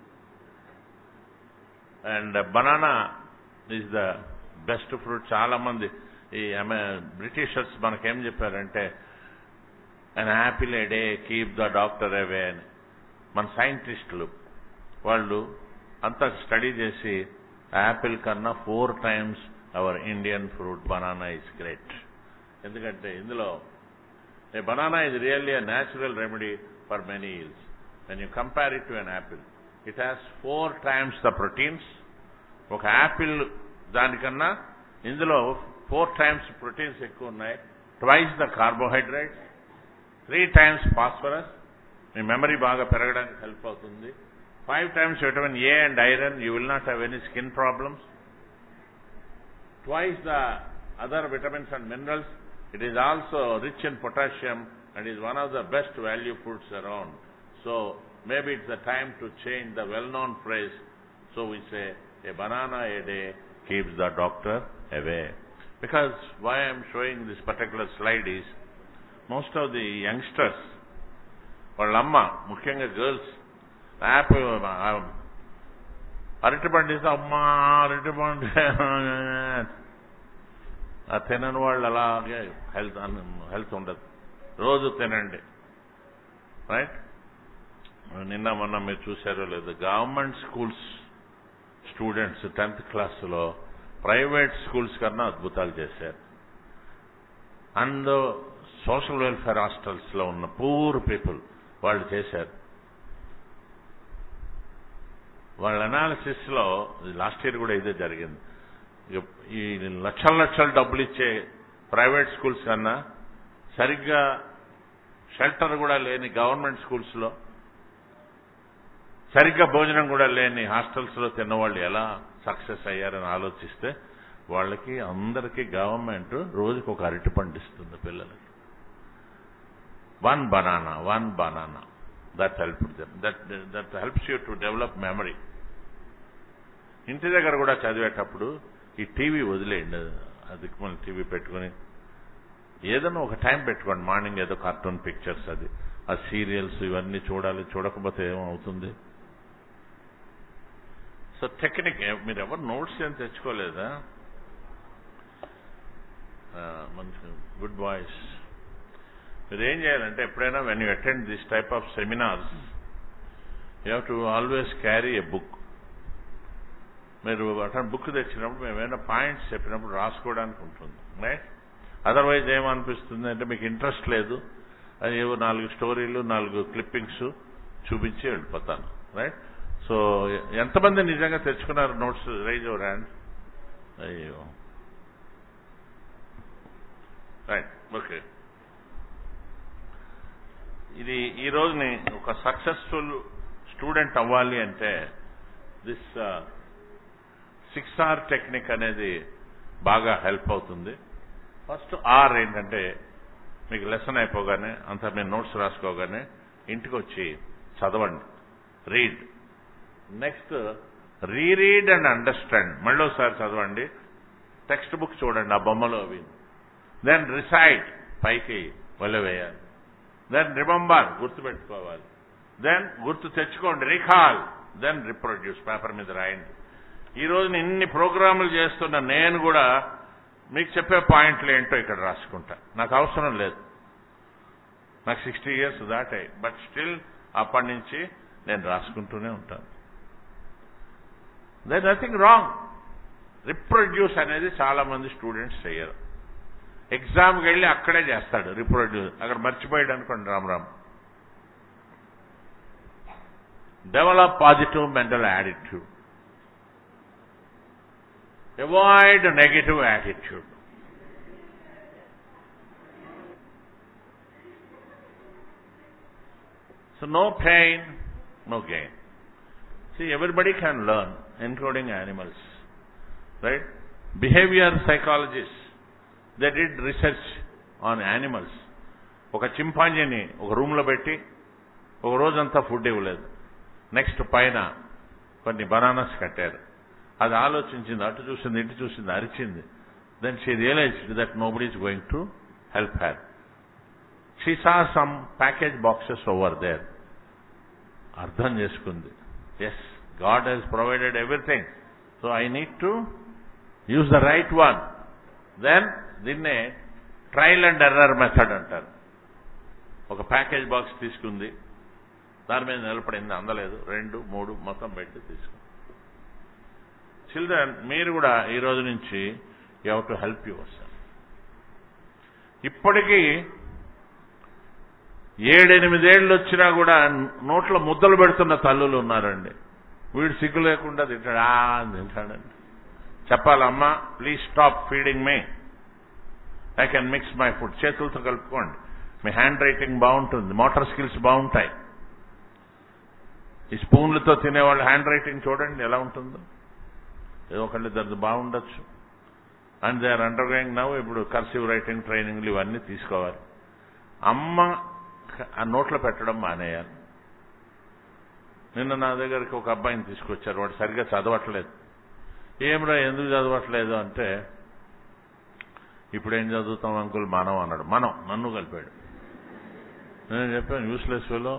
[SPEAKER 2] and banana is the best fruit చాలా మంది ఈ britishers మనకేం చెప్పారంటే and apple a day keep the doctor away అని మన సైంటిస్టులు వాళ్ళు అంతా స్టడీ చేసి యాపిల్ కన్నా four times our Indian fruit banana is great ఎందుకంటే ఇందులో ఏ banana is really a natural remedy for many ills when you compare it to an apple it has four times the proteins ఒక apple దానికన్నా ఇందులో four times proteins ఎక్కువ ఉన్నాయి twice the carbohydrates three times phosphorus మీ memory బాగా పెరగడానికి help అవుతుంది five times vitamin A and iron you will not have any skin problems twice the other vitamins and minerals it is also rich in potassium and is one of the best value foods around so maybe it's the time to change the well known phrase so we say a banana a day keeps the doctor away. Because why I'm showing this particular slide is, most of the youngsters, వాళ్ళ అమ్మ ముఖ్యంగా girls app అరటిపండు ఇస్తే అమ్మా అరటిపండు ఆ తినని వాళ్ళు అలాగే హెల్త్ హెల్త్ ఉండదు రోజు తినండి రైట్ నిన్న మొన్న మీరు చూసారో లేదు గవర్నమెంట్ స్కూల్స్ స్టూడెంట్స్ టెన్త్ క్లాస్లో ప్రైవేట్ స్కూల్స్ కన్నా అద్భుతాలు చేశారు అండ్ సోషల్ వెల్ఫేర్ హాస్టల్స్ లో ఉన్న పూర్ పీపుల్ వాళ్ళు చేశారు వాళ్ళ అనాలిసిస్ లో లాస్ట్ ఇయర్ కూడా ఇదే జరిగింది ఈ లక్షల లక్షల డబ్బులు ఇచ్చే ప్రైవేట్ స్కూల్స్ కన్నా సరిగ్గా షెల్టర్ కూడా లేని గవర్నమెంట్ స్కూల్స్ లో సరిగ్గా భోజనం కూడా లేని హాస్టల్స్ లో తిన్నవాళ్ళు ఎలా సక్సెస్ అయ్యారని ఆలోచిస్తే వాళ్ళకి అందరికీ గవర్నమెంట్ రోజుకి ఒక అరటి పండిస్తుంది పిల్లలకి one banana one banana that help that that helps you to develop memory ఇంటి దగ్గర కూడా చదివేటప్పుడు ఈ టీవీ వదిలేయండి అది మన టీవీ పెట్టుకుని ఏదైనా ఒక టైం పెట్టుకోండి మార్నింగ్ ఏదో కార్టూన్ పిక్చర్స్ అది ఆ సీరియల్స్ ఇవన్నీ చూడాలి చూడకపోతే ఏమవుతుంది సో టెక్నిక్ మీరు ఎవరు నోట్స్ ఏం తెచ్చుకోలేదా మంచి గుడ్ బాయ్స్ మీరు ఏం చేయాలంటే ఎప్పుడైనా when you attend this type of seminars you have to always carry a book మీరు అట్లా బుక్ తెచ్చినప్పుడు మేము ఏమైనా పాయింట్స్ చెప్పినప్పుడు రాసుకోవడానికి ఉంటుంది రైట్ అదర్వైజ్ ఏమనిపిస్తుంది అంటే మీకు ఇంట్రెస్ట్ లేదు అది ఏవో నాలుగు స్టోరీలు నాలుగు క్లిప్పింగ్స్ చూపించి వెళ్ళిపోతాను రైట్ సో ఎంతమంది నిజంగా తెచ్చుకున్నారు నోట్స్ రైజ్ ఓవర్ హ్యాండ్ అయ్యో రైట్ ఓకే ఇది ఈ రోజుని ఒక సక్సెస్ఫుల్ స్టూడెంట్ అవ్వాలి అంటే దిస్ సిక్స్ ఆర్ టెక్నిక్ అనేది బాగా హెల్ప్ అవుతుంది ఫస్ట్ ఆర్ ఏంటంటే మీకు లెసన్ అయిపోగానే అంతా మీరు నోట్స్ రాసుకోగానే ఇంటికి వచ్చి చదవండి read next reread and understand మళ్ళీ ఒకసారి చదవండి టెక్స్ట్ బుక్ చూడండి ఆ బొమ్మలో అవి దెన్ రిసైడ్ పైకి వదిలివేయాలి దెన్ రిమంబర్ గుర్తుపెట్టుకోవాలి దెన్ గుర్తు తెచ్చుకోండి రికాల్ దెన్ రిప్రొడ్యూస్ పేపర్ మీద రాయండి ఈ రోజున ఇన్ని ప్రోగ్రాములు చేస్తున్న నేను కూడా మీకు చెప్పే పాయింట్లు ఏంటో ఇక్కడ రాసుకుంటా నాకు అవసరం లేదు నాకు సిక్స్టీ ఇయర్స్ దాటాయి బట్ స్టిల్ అప్పటి నుంచి నేను రాసుకుంటూనే ఉంటాను దే నథింగ్ రాంగ్ రిప్రొడ్యూస్ అనేది చాలా మంది స్టూడెంట్స్ చేయరు ఎగ్జామ్కి వెళ్ళి అక్కడే చేస్తాడు రిప్రొడ్యూస్ అక్కడ మర్చిపోయాడు అనుకోండి Ram Ram develop positive mental attitude avoid negative attitude So no pain, no gain. See, everybody can learn, including animals. Right? Behavior psychologists, they did research on animals. ఒక చింపాంజీని ఒక రూమ్లో పెట్టి ఒక రోజంతా ఫుడ్ ఇవ్వలేదు నెక్స్ట్ పైన కొన్ని బనానాస్ కట్టారు అది ఆలోచించింది అటు చూసింది ఇటు చూసింది అరిచింది then she realized that nobody is going to help her she saw some package boxes over there అర్థం చేసుకుంది yes God he's provided everything so I need to use the right one then దీన్నే trial and error method అంటారు ఒక package box తీసుకుంది దాని మీద నిలబడింది అందలేదు రెండు మూడు మొత్తం పెట్టి తీసుకుంది చిల్డ్రన్ మీరు కూడా ఈ రోజు నుంచి you have to help yourself ఇప్పటికీ ఏడెనిమిదేళ్ళు వచ్చినా కూడా నోట్లో ముద్దలు పెడుతున్న తల్లులు ఉన్నారండి వీడు సిగ్గు లేకుండా తింటాడు ఆ అని తింటాడండి చెప్పాలమ్మా please stop feeding me I can mix my food చేతులతో కలుపుకోండి మీ హ్యాండ్ రైటింగ్ బాగుంటుంది మోటార్ స్కిల్స్ బాగుంటాయి ఈ స్పూన్లతో తినేవాళ్ళ హ్యాండ్ రైటింగ్ చూడండి ఎలా ఉంటుందో ఏదో ఒకళ్ళు దాన్ని బాగుండొచ్చు and they are undergoing now ఇప్పుడు కర్సివ్ రైటింగ్ ట్రైనింగ్లు ఇవన్నీ తీసుకోవాలి అమ్మ ఆ నోట్లో పెట్టడం మానేయాలి నిన్న నా దగ్గరికి ఒక అబ్బాయిని తీసుకొచ్చారు వాడు సరిగ్గా చదవట్లేదు ఏమిరా ఎందుకు చదవట్లేదు అంటే ఇప్పుడు ఏం చదువుతాం అంకుల్ మనం అన్నాడు మనం నన్ను కలిపాడు నేను చెప్పాను యూస్లెస్ వేలో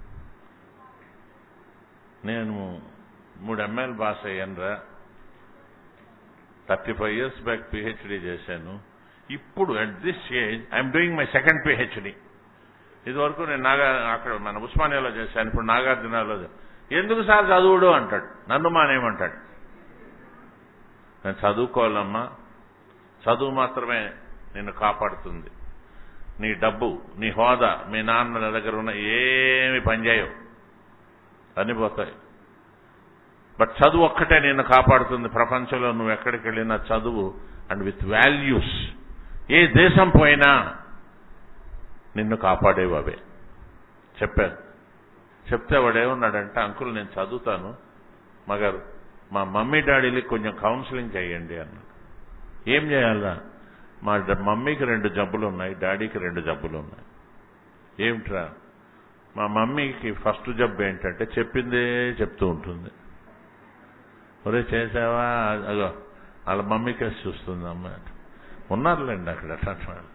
[SPEAKER 2] నేను మూడు ఎంఎల్ పాస్ అయ్యానురా thirty five years back PhD చేశాను ఇప్పుడు at this age I'm doing my second PhD ఇదివరకు నేను నాగా అక్కడ మన ఉస్మానియాలో చేశాను ఇప్పుడు నాగార్జునలో ఎందుకు సార్ చదువుడు అంటాడు నన్ను మానేయమంటాడు నేను చదువుకోవాలమ్మా చదువు మాత్రమే నిన్ను కాపాడుతుంది నీ డబ్బు నీ హోదా మీ నాన్న దగ్గర ఉన్న ఏమి పనిచేయవు అన్ని పోతాయి బట్ చదువు ఒక్కటే నిన్ను కాపాడుతుంది ప్రపంచంలో నువ్వు ఎక్కడికి వెళ్ళినా చదువు అండ్ విత్ వాల్యూస్ ఏ దేశం పోయినా నిన్ను కాపాడేవి అవే చెప్పాను చెప్తే వాడు ఏమన్నాడంటే అంకుల్ నేను చదువుతాను మగర్ మా మమ్మీ డాడీలకి కొంచెం కౌన్సిలింగ్ చేయండి అన్నాడు ఏం చేయాలా మా మమ్మీకి రెండు జబ్బులు ఉన్నాయి డాడీకి రెండు జబ్బులు ఉన్నాయి ఏమిట్రా మా మమ్మీకి ఫస్ట్ జబ్బు ఏంటంటే చెప్పిందే చెప్తూ ఉంటుంది ఒరే చేసావా అదో వాళ్ళ మమ్మీ కేసు చూస్తుంది అమ్మాయి ఉన్నారులేండి అక్కడ అట్లాంటి వాళ్ళు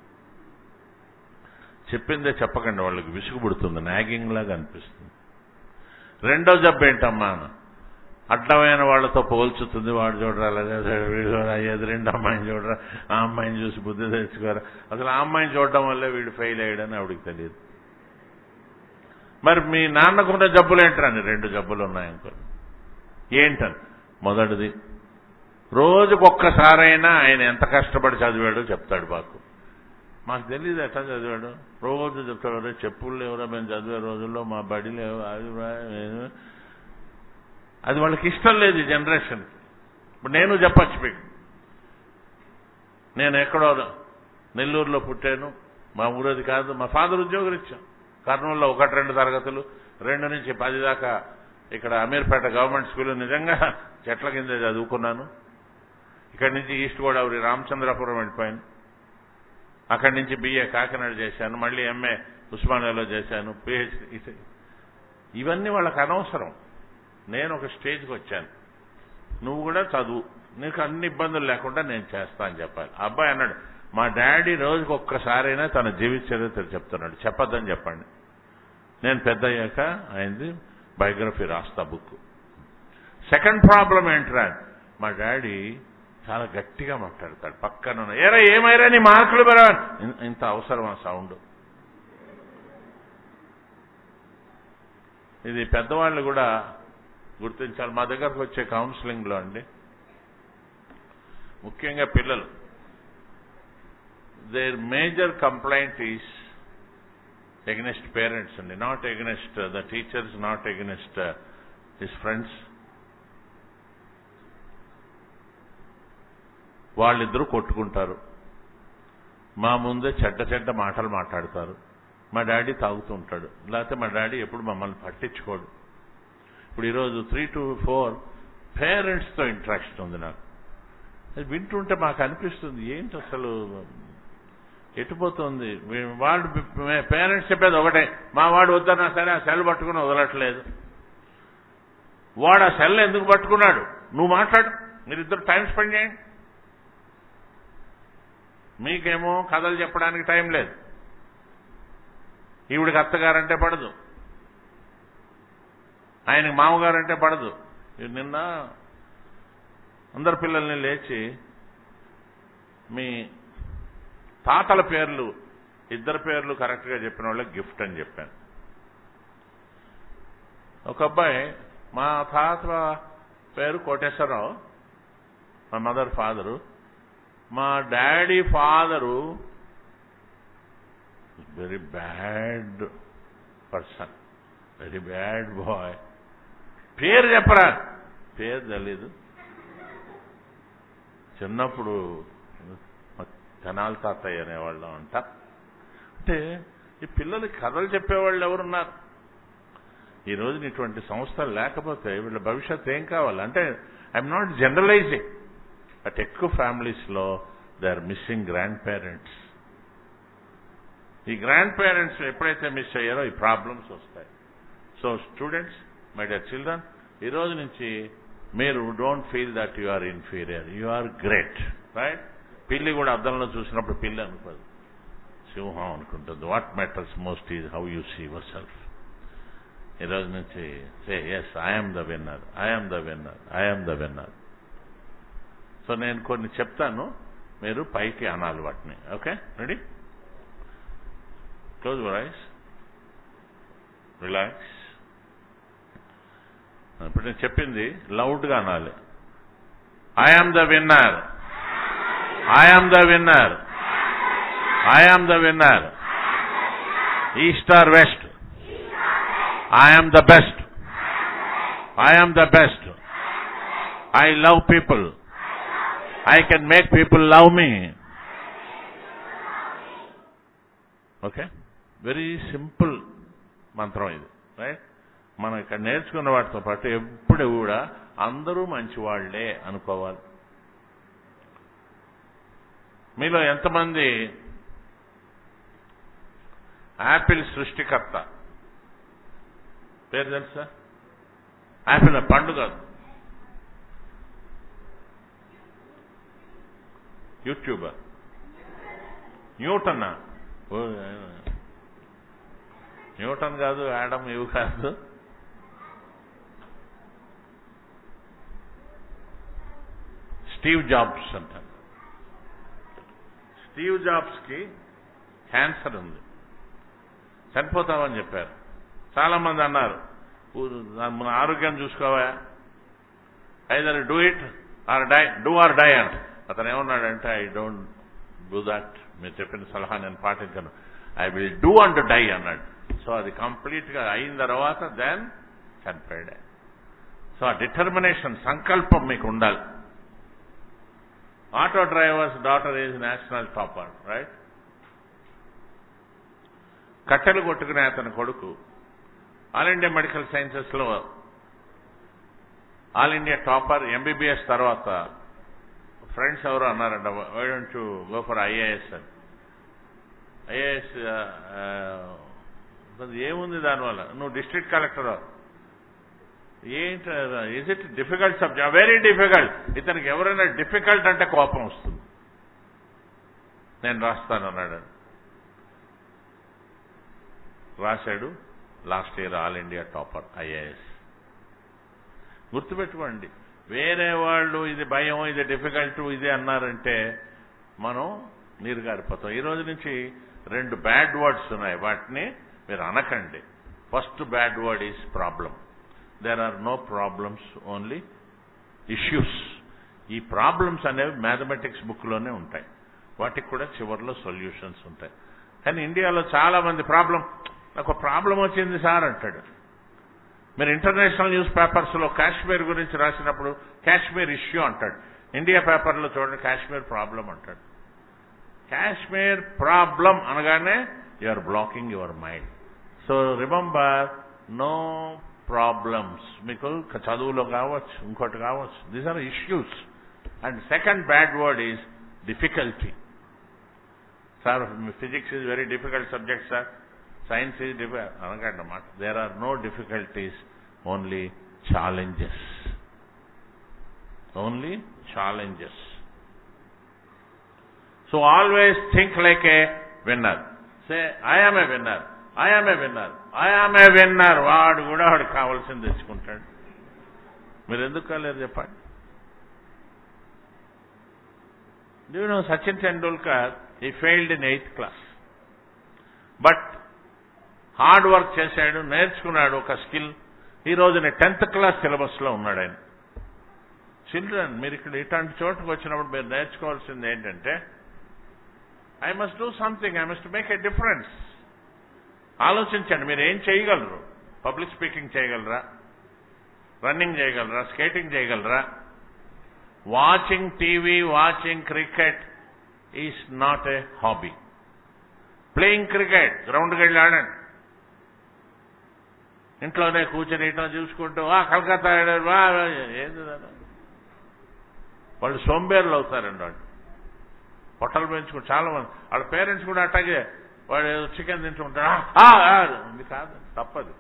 [SPEAKER 2] చెప్పిందే చెప్పకండి వాళ్ళకి విసుగు పుడుతుంది నాగింగ్ లాగా అనిపిస్తుంది రెండో జబ్బు ఏంటమ్మా అడ్డమైన వాళ్ళతో పోల్చుతుంది వాడు చూడరా లేదా వీడు చూడరా ఎదురిండి అమ్మాయిని చూడరా ఆ అమ్మాయిని చూసి బుద్ధి తెచ్చుకోరా అసలు ఆ అమ్మాయిని చూడడం వల్లే వీడు ఫెయిల్ అయ్యాడని ఆవిడికి తెలియదు మరి మీ నాన్నకున్న జబ్బులు ఏంటండి రెండు జబ్బులు ఉన్నాయనుకో ఏంటని మొదటిది రోజుకొక్కసారైనా ఆయన ఎంత కష్టపడి చదివాడో చెప్తాడు మాకు మాకు తెలియదు ఎట్లా చదివాడు రోజు చెప్తాడు చెప్పులు లేవురా మేము చదివే రోజుల్లో మా బడి లేవు అది అది వాళ్ళకి ఇష్టం లేదు ఈ జనరేషన్ ఇప్పుడు నేను చెప్పచ్చు మీకు నేను ఎక్కడో నెల్లూరులో పుట్టాను మా ఊరది కాదు మా ఫాదర్ ఉద్యోగులు ఇచ్చాం కర్నూలులో ఒకటి రెండు తరగతులు రెండు నుంచి పది దాకా ఇక్కడ అమీర్పేట గవర్నమెంట్ స్కూల్ నిజంగా చెట్ల కింద చదువుకున్నాను ఇక్కడి నుంచి ఈస్ట్ గోదావరి రామచంద్రపురం వెళ్ళిపోయాను అక్కడి నుంచి బిఏ కాకినాడ చేశాను మళ్ళీ ఎంఏ ఉస్మానియాలో చేశాను పిహెచ్డి ఇవన్నీ వాళ్ళకి అనవసరం నేను ఒక స్టేజ్కి వచ్చాను నువ్వు కూడా చదువు నీకు అన్ని ఇబ్బందులు లేకుండా నేను చేస్తా అని చెప్పాలి అబ్బాయి అన్నాడు మా డాడీ రోజుకి ఒక్కసారైనా తన జీవిత చరిత్ర చెప్తున్నాడు చెప్పొద్దని చెప్పండి నేను పెద్ద అయ్యాక అయింది బయోగ్రఫీ రాస్తా బుక్ సెకండ్ ప్రాబ్లం ఏంట్రా మా డాడీ చాలా గట్టిగా మాట్లాడతాడు పక్కన ఏరా ఏమైరా నీ మార్కులు బరా ఇంత అవసరం ఆ సౌండ్ ఇది పెద్దవాళ్ళు కూడా గుర్తించాలి మా దగ్గరకు వచ్చే కౌన్సిలింగ్లో అండి ముఖ్యంగా పిల్లలు their major complaint is against parents అండి not against the teachers not against his friends వాళ్ళిద్దరూ కొట్టుకుంటారు మా ముందే చెడ్డ చెడ్డ మాటలు మాట్లాడతారు మా డాడీ తాగుతూ ఉంటాడు లేకపోతే మా డాడీ ఎప్పుడు మమ్మల్ని పట్టించుకోడు ఇప్పుడు ఈరోజు త్రీ టు ఫోర్ పేరెంట్స్తో ఇంట్రాక్షన్ ఉంది నాకు అది వింటుంటే మాకు అనిపిస్తుంది ఏంటి అసలు ఎటుపోతుంది వీ- వాళ్ళు పేరెంట్స్ చెప్పేది ఒకటే మా వాడు వద్దన్నా సరే ఆ సెల్ పట్టుకుని వదలట్లేదు వాడు ఆ సెల్ ఎందుకు పట్టుకున్నాడు నువ్వు మాట్లాడు మీరిద్దరు టైం స్పెండ్ చేయండి మీకేమో కథలు చెప్పడానికి టైం లేదు ఈవిడికి అత్తగారంటే పడదు ఆయనకి మామగారంటే పడదు ఇది నిన్న అందరు పిల్లల్ని లేచి మీ తాతల పేర్లు ఇద్దరు పేర్లు కరెక్ట్గా చెప్పిన వాళ్ళకి గిఫ్ట్ అని చెప్పాను ఒక అబ్బాయి మా తాత పేరు కోటేశ్వరరావు మా మదర్ ఫాదరు మా daddy father very bad person very bad boy పేరు చెప్పరా పేరు తెలీదు చిన్నప్పుడు మా తెనాలి తాతయ్య అనేవాళ్ళం అంట అంటే ఈ పిల్లలకి కథలు చెప్పేవాళ్ళు ఎవరున్నారు ఈ రోజున ఇటువంటి సంస్థలు లేకపోతే వీళ్ళ భవిష్యత్తు ఏం కావాలి అంటే ఐఎమ్ నాట్ జనరలైజింగ్ బట్ ఎక్కువ ఫ్యామిలీస్లో they are missing grandparents ఈ గ్రాండ్ పేరెంట్స్ ఎప్పుడైతే మిస్ అయ్యారో ఈ ప్రాబ్లమ్స్ వస్తాయి so students my dear children ఈ రోజు నుంచి మీరు don't feel that you are inferior you are great right పిల్లి కూడా అద్దంలో చూసినప్పుడు పిల్లి అనుకోదు సింహం అనుకుంటుంది what matters most is how you see yourself ఈ రోజు నుంచి say yes I'm the winner I'm the winner I'm the winner so నేను కొన్ని చెప్తాను మీరు పైకి అనాలి వాటిని okay ready close your eyes relax ఇప్పుడు నేను చెప్పింది లౌడ్గా అనాలి I'm the winner I'm the winner I'm the winner east or west I'm the best I'm the best I love people I can make people love me okay very simple మంత్రం ఇది right మనం ఇక్కడ నేర్చుకున్న వాటితో పాటు ఎప్పుడు కూడా అందరూ మంచివాళ్లే అనుకోవాలి మీలో ఎంతమంది యాపిల్ సృష్టికర్త పేరు తెలుసా యాపిల్ పండు కాదు యూట్యూబర్ న్యూటన్నా ఓ, న్యూటన్ కాదు యాడమ్ ఇవి కాదు స్టీవ్ జాబ్స్ అంటారు స్టీవ్ జాబ్స్ కి క్యాన్సర్ ఉంది చనిపోతామని చెప్పారు చాలా మంది అన్నారు "ఊ, మన ఆరోగ్యం చూసుకోవా either do it or die do or die అంట అతను ఏమన్నాడంటే ఐ డోంట్ డూ దట్ మీరు చెప్పిన సలహా నేను పాటించను I will do and die అన్నాడు సో అది కంప్లీట్ గా అయిన తర్వాత దెన్ చనిపోయాడు సో ఆ డిటర్మినేషన్ సంకల్పం మీకు ఉండాలి auto driver's daughter is national topper right కట్టెలు కొట్టుకునే అతని కొడుకు ఆల్ ఇండియా మెడికల్ సైన్సెస్ లో ఆల్ ఇండియా టాపర్ ఎంబీబీఎస్ తర్వాత ఫ్రెండ్స్ ఎవరు అన్నారంట why don't you go for IAS అని ఐఏఎస్ ఏముంది దానివల్ల నువ్వు డిస్ట్రిక్ట్ కలెక్టర్ ఏంటి is it difficult subject very difficult ఇతనికి ఎవరైనా డిఫికల్ట్ అంటే కోపం వస్తుంది నేను రాస్తాను అన్నాడు రాశాడు last year all India topper IAS గుర్తుపెట్టుకోండి వేరే వాళ్ళు ఇది భయం ఇది డిఫికల్ట్ ఇది అన్నారంటే మనం నీరు గారిపోతాం ఈ రోజు నుంచి రెండు బ్యాడ్ వర్డ్స్ ఉన్నాయి వాటిని మీరు అనకండి first bad word is problem there are no problems only issues ఈ ప్రాబ్లమ్స్ అనేవి మ్యాథమెటిక్స్ బుక్లోనే ఉంటాయి వాటికి కూడా చివరిలో సొల్యూషన్స్ ఉంటాయి కానీ ఇండియాలో చాలా మంది ప్రాబ్లం నాకు ప్రాబ్లం వచ్చింది సార్ అంటాడు మీరు ఇంటర్నేషనల్ న్యూస్ పేపర్స్లో కాశ్మీర్ గురించి రాసినప్పుడు కాశ్మీర్ ఇష్యూ అంటాడు ఇండియా పేపర్లో చూడండి కాశ్మీర్ ప్రాబ్లం అంటాడు కాశ్మీర్ ప్రాబ్లం అనగానే you are blocking your mind so remember no problems మీకు చదువులో కావచ్చు ఇంకోటి కావచ్చు these are issues and second bad word is difficulty sir physics is very difficult subject sir science is difficult అనకండి అన్నమాట there are no difficulties only challenges only challenges so always think like a winner say I'm a winner I'm a winner I'm a winner వాడు కూడా వాడు కావాల్సింది తెచ్చుకుంటాడు మీరు ఎందుకు కాలేరు చెప్పండి do no Sachin Tendulkar he failed in eighth class but hard work చేశాడు నేర్చుకున్నాడు ఒక స్కిల్ ఈ రోజున టెన్త్ క్లాస్ సిలబస్లో ఉన్నాడు ఆయన చిల్డ్రన్ మీరు ఇక్కడ ఇట్లాంటి చోటుకు వచ్చినప్పుడు మీరు నేర్చుకోవాల్సింది ఏంటంటే I must do something I must make a difference ఆలోచించండి మీరు ఏం చేయగలరు పబ్లిక్ స్పీకింగ్ చేయగలరా రన్నింగ్ చేయగలరా స్కేటింగ్ చేయగలరా watching TV watching cricket is not a hobby playing cricket గ్రౌండ్కి వెళ్ళి ఆడండి ఇంట్లోనే కూర్చొని ఇట్లా చూసుకుంటూ ఆ కలకత్తా ఆడారు వా వా, ఏంది దాని? వాళ్ళు సోంబేర్లు అవుతారండి వాళ్ళు పొట్టలు పెంచుకుంటారు చాలా మంది వాళ్ళ పేరెంట్స్ కూడా అట్లాగే వాడు చికెన్ తింటుంటారు "ఆ, ఆ, ఆ." ఇది కాదు తప్పదు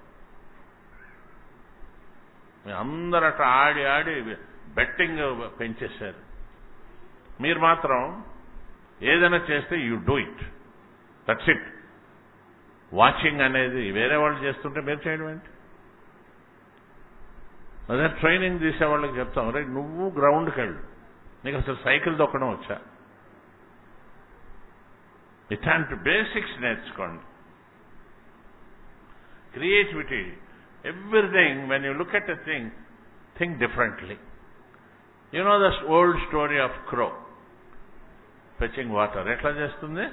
[SPEAKER 2] మీ అందరూ అట్లా ఆడి ఆడి బెట్టింగ్ పెంచేశారు మీరు మాత్రం ఏదైనా చేస్తే you do it that's it watching అనేది వేరే వాళ్ళు చేస్తుంటే మీరు చేయడం ఏంటి అదే ట్రైనింగ్ తీసే వాళ్ళకి చెప్తాం రే నువ్వు గ్రౌండ్కి వెళ్ళు నీకు అసలు సైకిల్ తొక్కడం వచ్చా ఇట్లాంటి బేసిక్స్ నేర్చుకోండి creativity everything when you look at a thing think differently you know the old story of crow fetching water ఎట్లా చేస్తుంది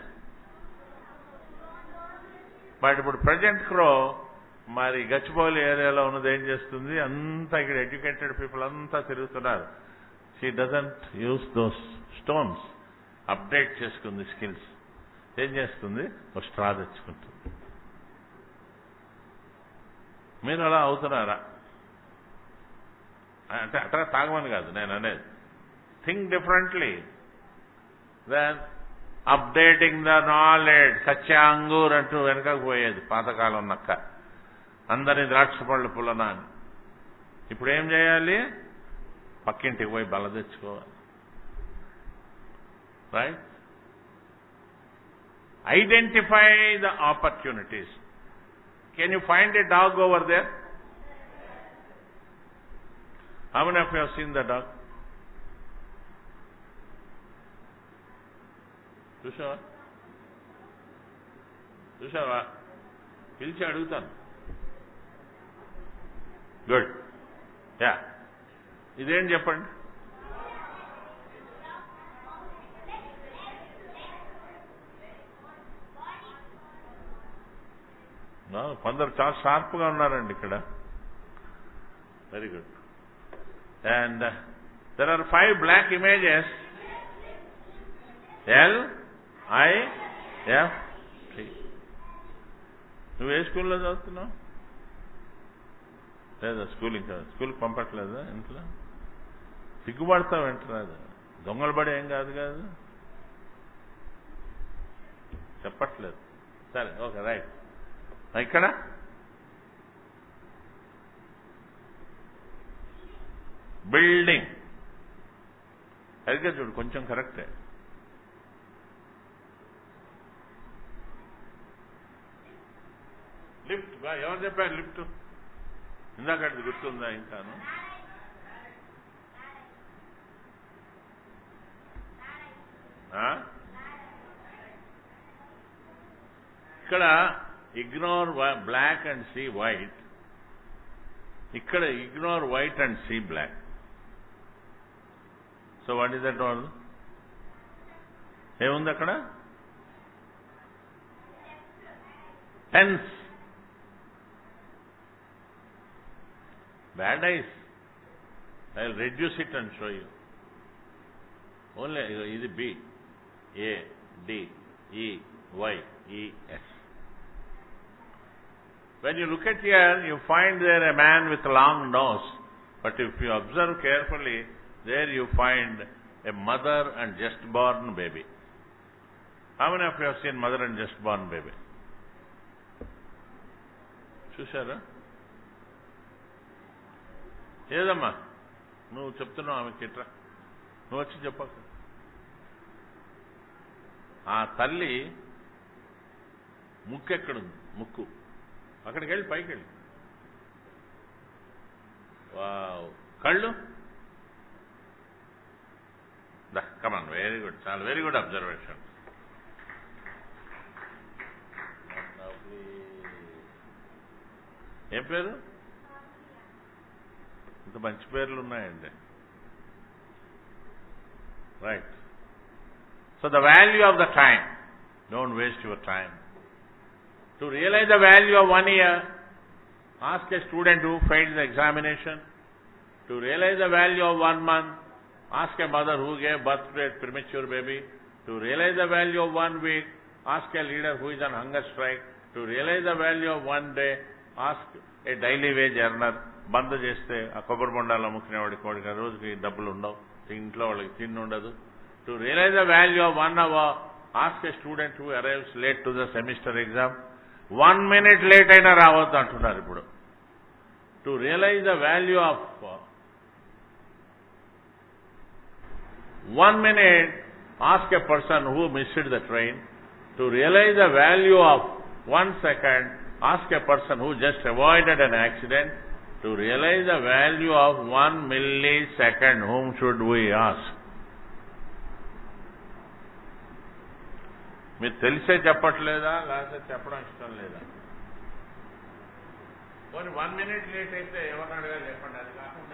[SPEAKER 2] బట్ ఇప్పుడు ప్రజెంట్ క్రో మరి గచ్చిబౌలి ఏరియాలో ఉన్నది ఏం చేస్తుంది అంతా ఇక్కడ ఎడ్యుకేటెడ్ పీపుల్ అంతా తిరుగుతున్నారు she doesn't use those stones update చేసుకుంది స్కిల్స్ ఏం చేస్తుంది ఒక స్ట్రా తెచ్చుకుంటుంది మీరు అలా అవుతున్నారా అంటే అట్లా తాగమని కాదు నేను అనేది think differently then updating the knowledge కచ్చా అంగూర్ అంటూ వెనకకు పోయేది పాతకాలం నక్క అందరి ద్రాక్ష పళ్ళు పుల్లన అని ఇప్పుడు ఏం చేయాలి పక్కింటికి పోయి బల తెచ్చుకోవాలి right identify the opportunities can you find a dog over there how many of you seen the dog చూసావా చూసావా పిలిచి అడుగుతాను గుడ్ యా ఇదేం చెప్పండి నా, కొందరు చాలా షార్ప్గా ఉన్నారండి ఇక్కడ very good and there are five black images L I F T నువ్వు ఏ స్కూల్లో చదువుతున్నావు లేదా స్కూల్ ఇంకా స్కూల్కి పంపట్లేదా ఇంట్లో సిగ్గుపడతావు వెంటరాదు దొంగలు పడి ఏం కాదు కాదు చెప్పట్లేదు సరే ఓకే రైట్ ఇక్కడ బిల్డింగ్ సరిగ్గా చూడు కొంచెం కరెక్టే లిఫ్ట్ బా ఎవరు చెప్పారు లిఫ్ట్ ఇందాక అది గుర్తుందా ఇంకాను ఆ? ఇక్కడ ignore black and see white ఇక్కడ ignore white and see black so what is that all ఏముంది అక్కడ tense bad eyes I will reduce it and show you only ఇది B A D E Y E S When you look at here, you find there a man with a long nose. But if you observe carefully, there you find a mother and just born baby. How many of you have seen mother and just born baby? చూశారా ఏదమ్మా నువ్వు చెప్తున్నావు ఆమెకి ఇట్రా నువ్వు వచ్చి చెప్పక ఆ తల్లి ముక్కు ఎక్కడుంది ముక్కు అక్కడికి వెళ్ళి పైకి వెళ్ళి వావ్ కళ్ళు కమాన్ వెరీ గుడ్ చాలా వెరీ గుడ్ అబ్జర్వేషన్ ఏం పేరు ఇంత మంచి పేర్లు ఉన్నాయండి right so the value of the time don't waste your time To realize the value of one year, ask a student who failed the examination. To realize the value of one month, ask a mother who gave birth to a premature baby. To realize the value of one week, ask a leader who is on hunger strike. To realize the value of one day, ask a daily wage earner. Bandh చేస్తే ఆ కొబ్బరి బొండాలు అమ్ముకునేవాడికి వాడికి ఆ రోజుకి డబ్బులు ఉండవు ఇంట్లో వాళ్ళకి తిండి ఉండదు to realise the value of one hour ask a student who arrives late to the semester exam one minute late అయినా రావద్దు అంటున్నారు ఇప్పుడు to realise the value of one minute ask a person who missed the train to realise the value of one second ask a person who just avoided an accident to realise the value of one millisecond whom should we ask మీరు తెలిసే చెప్పట్లేదా లేకపోతే చెప్పడం ఇష్టం లేదా కొన్ని one minute late అయితే ఎవరిని అడగాలి చెప్పండి అది కాకుండా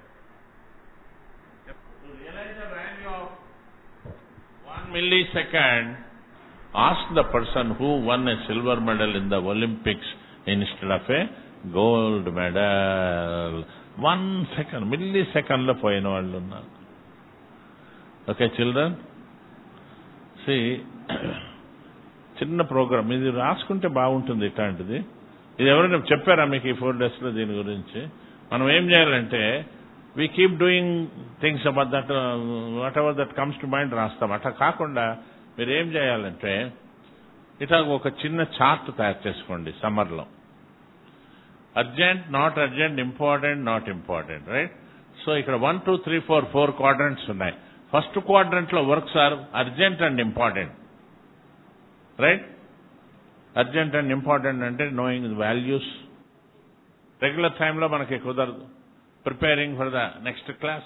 [SPEAKER 2] realise the value of one millisecond ask the person who won a silver medal in the Olympics instead of a gold medal one second millisecond లో పోయిన వాళ్ళు ఉన్నారు ఓకే చిల్డ్రన్ సి చిన్న ప్రోగ్రామ్ ఇది రాసుకుంటే బాగుంటుంది ఇట్లాంటిది ఇది ఎవరైనా చెప్పారా మీకు ఈ ఫోర్ డేస్ లో దీని గురించి మనం ఏం చేయాలంటే we keep doing things about that whatever that comes to mind రాస్తాం అట్లా కాకుండా మీరు ఏం చేయాలంటే ఇట్లా ఒక చిన్న చార్ట్ తయారు చేసుకోండి సమ్మర్లో urgent not urgent important not important right so ఇక్కడ one two three four four quadrants ఉన్నాయి ఫస్ట్ క్వాడ్రంట్ లో works are urgent and important right urgent and important అంటే నోయింగ్ వాల్యూస్ రెగ్యులర్ టైంలో మనకి కుదరదు preparing for the next class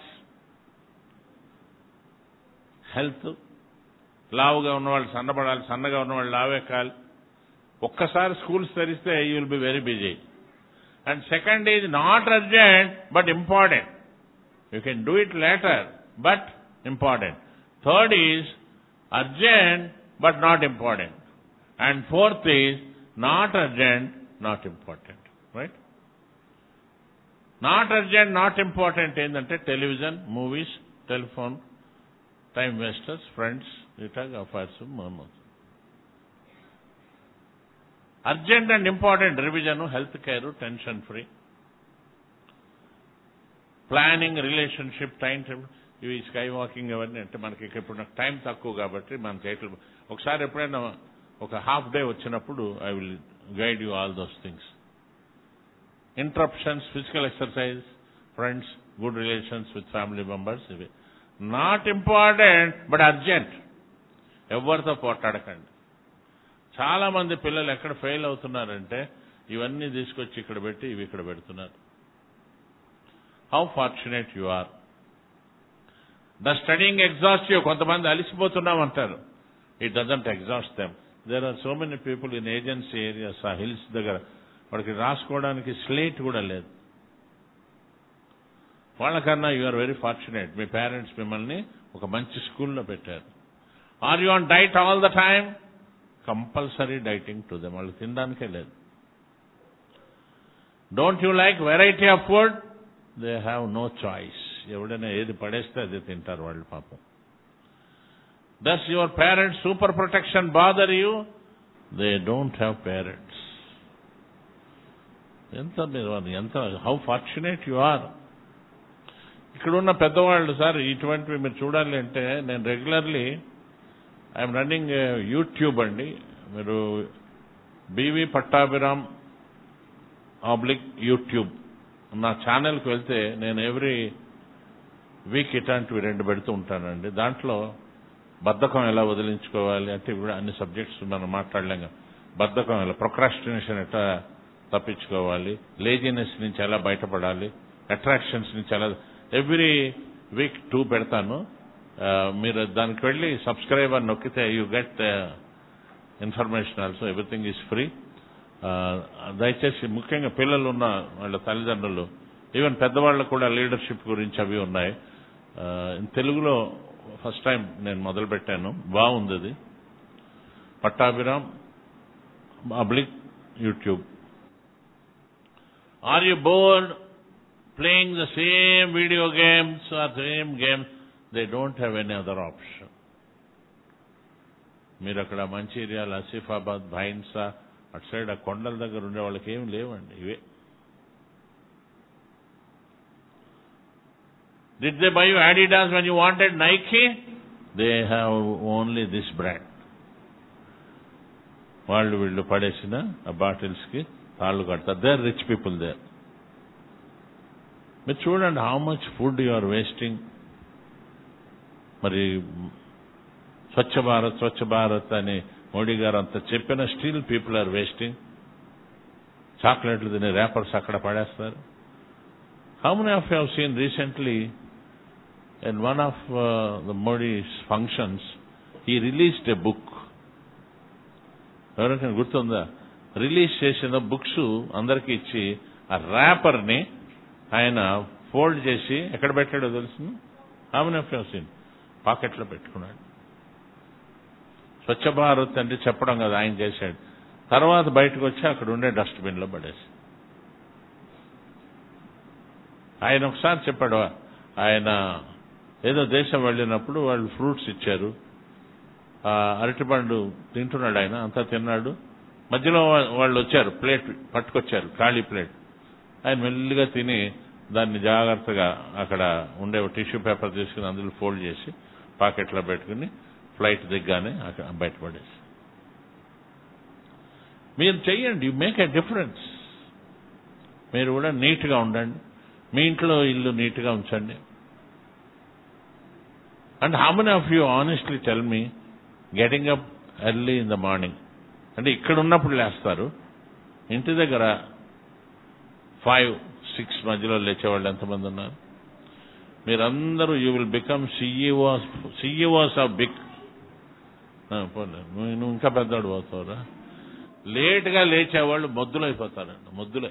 [SPEAKER 2] health లావుగా ఉన్నవాళ్ళు సన్నపడాలి సన్నగా ఉన్నవాళ్ళు లావెక్కాలి ఒక్కసారి స్కూల్స్ తెరిస్తే you will be very busy and second is not urgent but important you can do it later but important third is urgent but not important and fourth is not urgent not important right not urgent not important ఏంటంటే television movies telephone time wasters friends ఇట్లా affairs urgent and important revision health care tension free planning relationship time table ఇవి sky walking అవన్నీ అంటే మనకి ఇప్పుడు నాకు time తక్కువ కాబట్టి మన చేయట్లు ఒకసారి ఎప్పుడైనా ఒక హాఫ్ డే వచ్చినప్పుడు I will guide you all those things interruptions physical exercise friends good relations with family members ఇవి నాట్ ఇంపార్టెంట్ బట్ అర్జెంట్ ఎవరితో పోట్లాడకండి చాలా మంది పిల్లలు ఎక్కడ ఫెయిల్ అవుతున్నారంటే ఇవన్నీ తీసుకొచ్చి ఇక్కడ పెట్టి ఇవి ఇక్కడ పెడుతున్నారు how fortunate you are the studying exhaust you కొంతమంది అలిసిపోతున్నాం అంటారు it doesn't exhaust them there are so many people in agency areas ఆ హిల్స్ దగ్గర వాడికి రాసుకోవడానికి స్లేట్ కూడా లేదు వాళ్ళకన్నా యు ఆర్ వెరీ ఫార్చునేట్ మీ పేరెంట్స్ మిమ్మల్ని ఒక మంచి స్కూల్లో పెట్టారు are you on diet all the time compulsory dieting to them వాళ్ళు తినడానికే లేదు don't you like variety of food they have no choice ఎవడైనా ఏది పడేస్తే అది తింటారు వాళ్ళు పాపం does your parents super protection bother you they don't have parents ఎంత మీరు ఎంత హౌ ఫార్చునేట్ యు ఆర్ ఇక్కడున్న పెద్దవాళ్ళు సార్ ఇటువంటివి మీరు చూడాలి అంటే నేను రెగ్యులర్లీ ఐఎమ్ రన్నింగ్ యూట్యూబ్ అండి మీరు బీవీ పట్టాభిరామ్ ఆబ్లిక్ యూట్యూబ్ నా ఛానల్కి వెళ్తే నేను ఎవ్రీ వీక్ ఇట్లాంటివి రెండు పెడుతూ ఉంటానండి దాంట్లో బద్ధకం ఎలా వదిలించుకోవాలి అంటే కూడా అన్ని సబ్జెక్ట్స్ మనం మాట్లాడలేం కదా. బద్ధకం ఎలా ప్రొక్రాస్టినేషన్ ఎట్లా తప్పించుకోవాలి లేజినెస్ నుంచి ఎలా బయటపడాలి అట్రాక్షన్స్ నుంచి ఎలా ఎవ్రీ వీక్ టూ పెడతాను ఆ, మీరు దానికి వెళ్ళి సబ్స్క్రైబ్ అని నొక్కితే you get information also everything is free దయచేసి ముఖ్యంగా పిల్లలు ఉన్న వాళ్ళ తల్లిదండ్రులు ఈవెన్ పెద్దవాళ్ళకు కూడా లీడర్షిప్ గురించి అవి ఉన్నాయి ఆ, తెలుగులో ఫస్ట్ టైం నేను మొదలు పెట్టాను బాగుంది అది Pattabhiram public YouTube are you bored playing the same video games or same games they don't have any other option మీరు అక్కడ మంచిర్యాల ఆసిఫాబాద్ భైన్సా అటు సైడ్ ఆ కొండల దగ్గర ఉండే వాళ్ళకి ఏమి లేవండి ఇవే did they buy you Adidas when you wanted Nike they have only this brand వాళ్ళు వీళ్ళు పడేసిన ఆ బాటిల్స్కి తాళ్ళు కడతారు దే రిచ్ పీపుల్ దేర్ మీరు చూడండి how much food you are wasting మరి స్వచ్ఛ భారత్ స్వచ్ఛ భారత్ అని మోడీ గారు అంత చెప్పిన స్టిల్ పీపుల్ ఆర్ వేస్టింగ్ చాక్లెట్లు తినే ర్యాపర్స్ అక్కడ పడేస్తారు how many of you seen recently in one of the Modi's functions he released a book ఎవరికైనా గుర్తుందా రిలీజ్ చేసిన బుక్స్ అందరికీ ఇచ్చి ఆ ర్యాపర్ని ఆయన ఫోల్డ్ చేసి ఎక్కడ పెట్టాడో తెలుసు ఆమె సీన్ పాకెట్లో పెట్టుకున్నాడు స్వచ్ఛ భారత్ అంటే చెప్పడం కదా ఆయన చేశాడు తర్వాత బయటకు వచ్చి అక్కడ ఉండే డస్ట్బిన్లో పడేసి ఆయన ఒకసారి చెప్పాడు ఆయన ఏదో దేశం వెళ్ళినప్పుడు వాళ్ళు ఫ్రూట్స్ ఇచ్చారు ఆ అరటిపండు తింటున్నాడు ఆయన అంతా తిన్నాడు మధ్యలో వా- వాళ్ళు వచ్చారు ప్లేట్ పట్టుకొచ్చారు ఖాళీ ప్లేట్ ఆయన మెల్లిగా తిని దాన్ని జాగ్రత్తగా అక్కడ ఉండే టిష్యూ పేపర్ తీసుకుని అందులో ఫోల్డ్ చేసి పాకెట్లో పెట్టుకుని ఫ్లైట్ దిగ్గానే అక్కడ బయటపడేసి మీరు చెయ్యండి యు మేక్ ఎ డిఫరెన్స్ మీరు కూడా నీట్గా ఉండండి మీ ఇంట్లో ఇల్లు నీట్గా ఉంచండి and how many of you honestly tell me getting up early in the morning అంటే ఇక్కడ ఉన్నప్పుడు లేస్తారు ఇంటి దగ్గర ఫైవ్ సిక్స్ మధ్యలో లేచేవాళ్ళు ఎంతమంది ఉన్నారు మీరందరూ you will become CEOs CEOs of big పోలే నువ్వు నువ్వు ఇంకా పెద్దవాడు పోతావురా లేట్గా లేచేవాళ్ళు మొద్దులు అయిపోతారండి మొద్దులే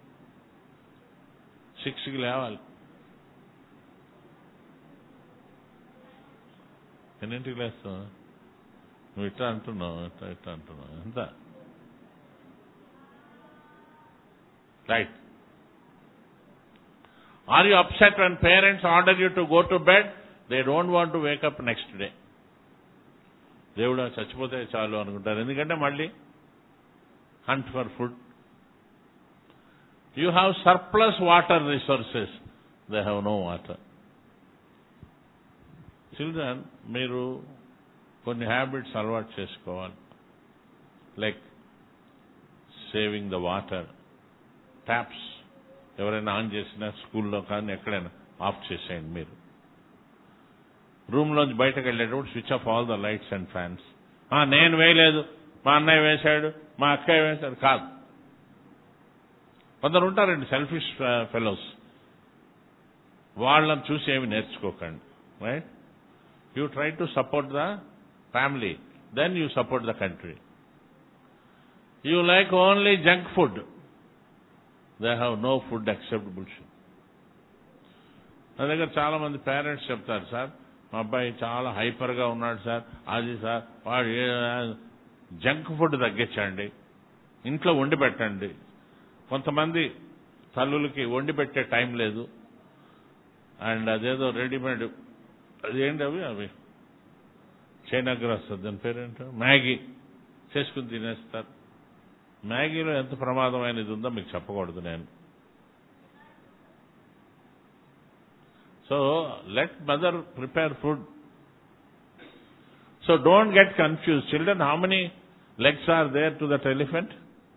[SPEAKER 2] సిక్స్కి లేవాలి ఎన్నింటికి లేస్తావు నువ్వు ఇట్లా అంటున్నావు ఇట్లా ఇట్లా అంటున్నావు ఎంత right are you upset when parents order you to go to bed they don't want to wake up next day దేవుడు చచ్చిపోతే చాలు అనుకుంటారు ఎందుకంటే మళ్ళీ hunt for food you have surplus water resources they have no water children మీరు కొన్ని habits అలవాటు చేసుకోవాలి like saving the water taps ఎవరైనా ఆన్ చేసినా స్కూల్లో కానీ ఎక్కడైనా ఆఫ్ చేసేయండి మీరు రూమ్లోంచి బయటకు వెళ్ళేటప్పుడు switch off all the lights and fans నేను వేయలేదు మా అన్నయ్య వేశాడు మా అక్కయ్య వేశాడు కాదు కొందరు ఉంటారండి సెల్ఫిష్ ఫెలోస్ వాళ్ళని చూసి ఏమి నేర్చుకోకండి right you try to support the family then you support the country you like only junk food they have no food except bullshit నా దగ్గర చాలా మంది పేరెంట్స్ చెప్తారు సార్ మా అబ్బాయి చాలా హైపర్గా ఉన్నాడు సార్ అది సార్ వాడు జంక్ ఫుడ్ తగ్గించండి ఇంట్లో వండి పెట్టండి కొంతమంది తల్లులకి వండి పెట్టే టైం లేదు అండ్ అదేదో రెడీమేడ్ అదేంటి అవి అవి చైనా గ్రాస్ దాని పేరేంటో మ్యాగీ చేసుకుని తినేస్తారు మ్యాగీలో ఎంత ప్రమాదమైనది ఉందో మీకు చెప్పకూడదు నేను so let mother prepare food so don't get confuse children how many legs are there to that elephant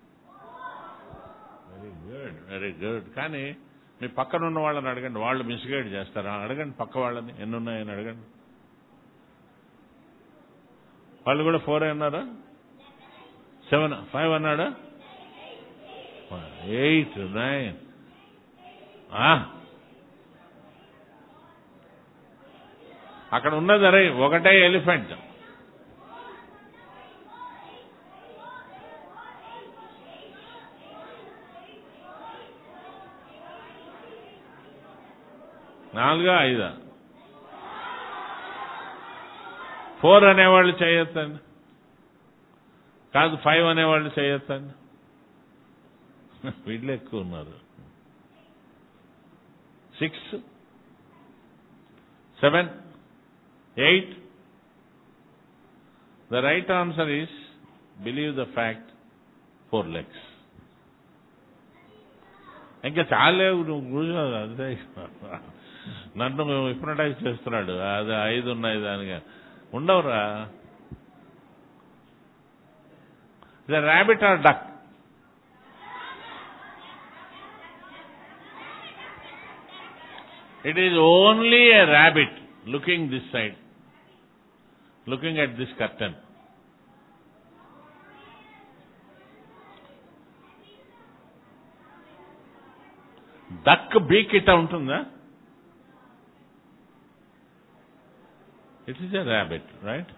[SPEAKER 2] very good very good కానీ మీ పక్కన ఉన్న వాళ్ళని అడగండి వాళ్ళు మిస్గైడ్ చేస్తారా అడగండి పక్క వాళ్ళని ఎన్ని ఉన్నాయని అడగండి వాళ్ళు కూడా ఫోర్ అన్నారా సెవెన్ ఫైవ్ అన్నాడా ఎయిట్ నైన్ అక్కడ ఉన్నది అరే ఒకటే ఎలిఫెంట్ నాలుగా ఐదా ఫోర్ అనేవాళ్ళు చేయొద్దండి కాదు ఫైవ్ అనేవాళ్ళు చేయొద్దండి వీళ్ళు ఎక్కువ ఉన్నారు six seven eight the right answer is believe the fact four legs ఇంకా చాలే నువ్వు కూర్చో అదే నన్ను హిప్నటైజ్ చేస్తున్నాడు అది ఐదు ఉన్నాయి దానిగా ఉండవురా the rabbit or duck It is only a rabbit looking this side, looking at this curtain. Duck beak ఇట్ట ఉంటుందా it is a rabbit right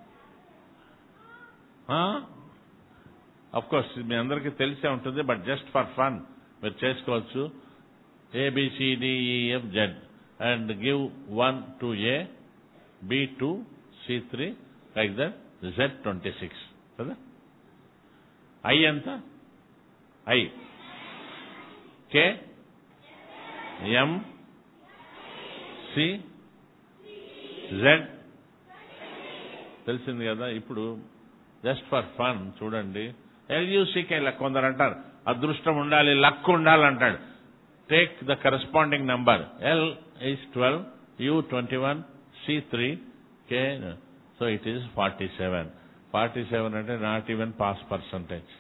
[SPEAKER 2] of course మీ అందరికీ తెలిసే ఉంటుంది బట్ జస్ట్ ఫర్ ఫన్ మీరు చేసుకోవచ్చు A B C D E F Z and give one to A B to C three like that Z twenty six కదా I ఎంత I K M C Z తెలిసింది కదా ఇప్పుడు జస్ట్ ఫర్ ఫన్ చూడండి ఎల్యూసీకే కొందరు అంటారు అదృష్టం ఉండాలి లక్ ఉండాలంటాడు take the corresponding number. L is 12, U 21, C 3, K. So it is 47. 47 అంటే not even pass percentage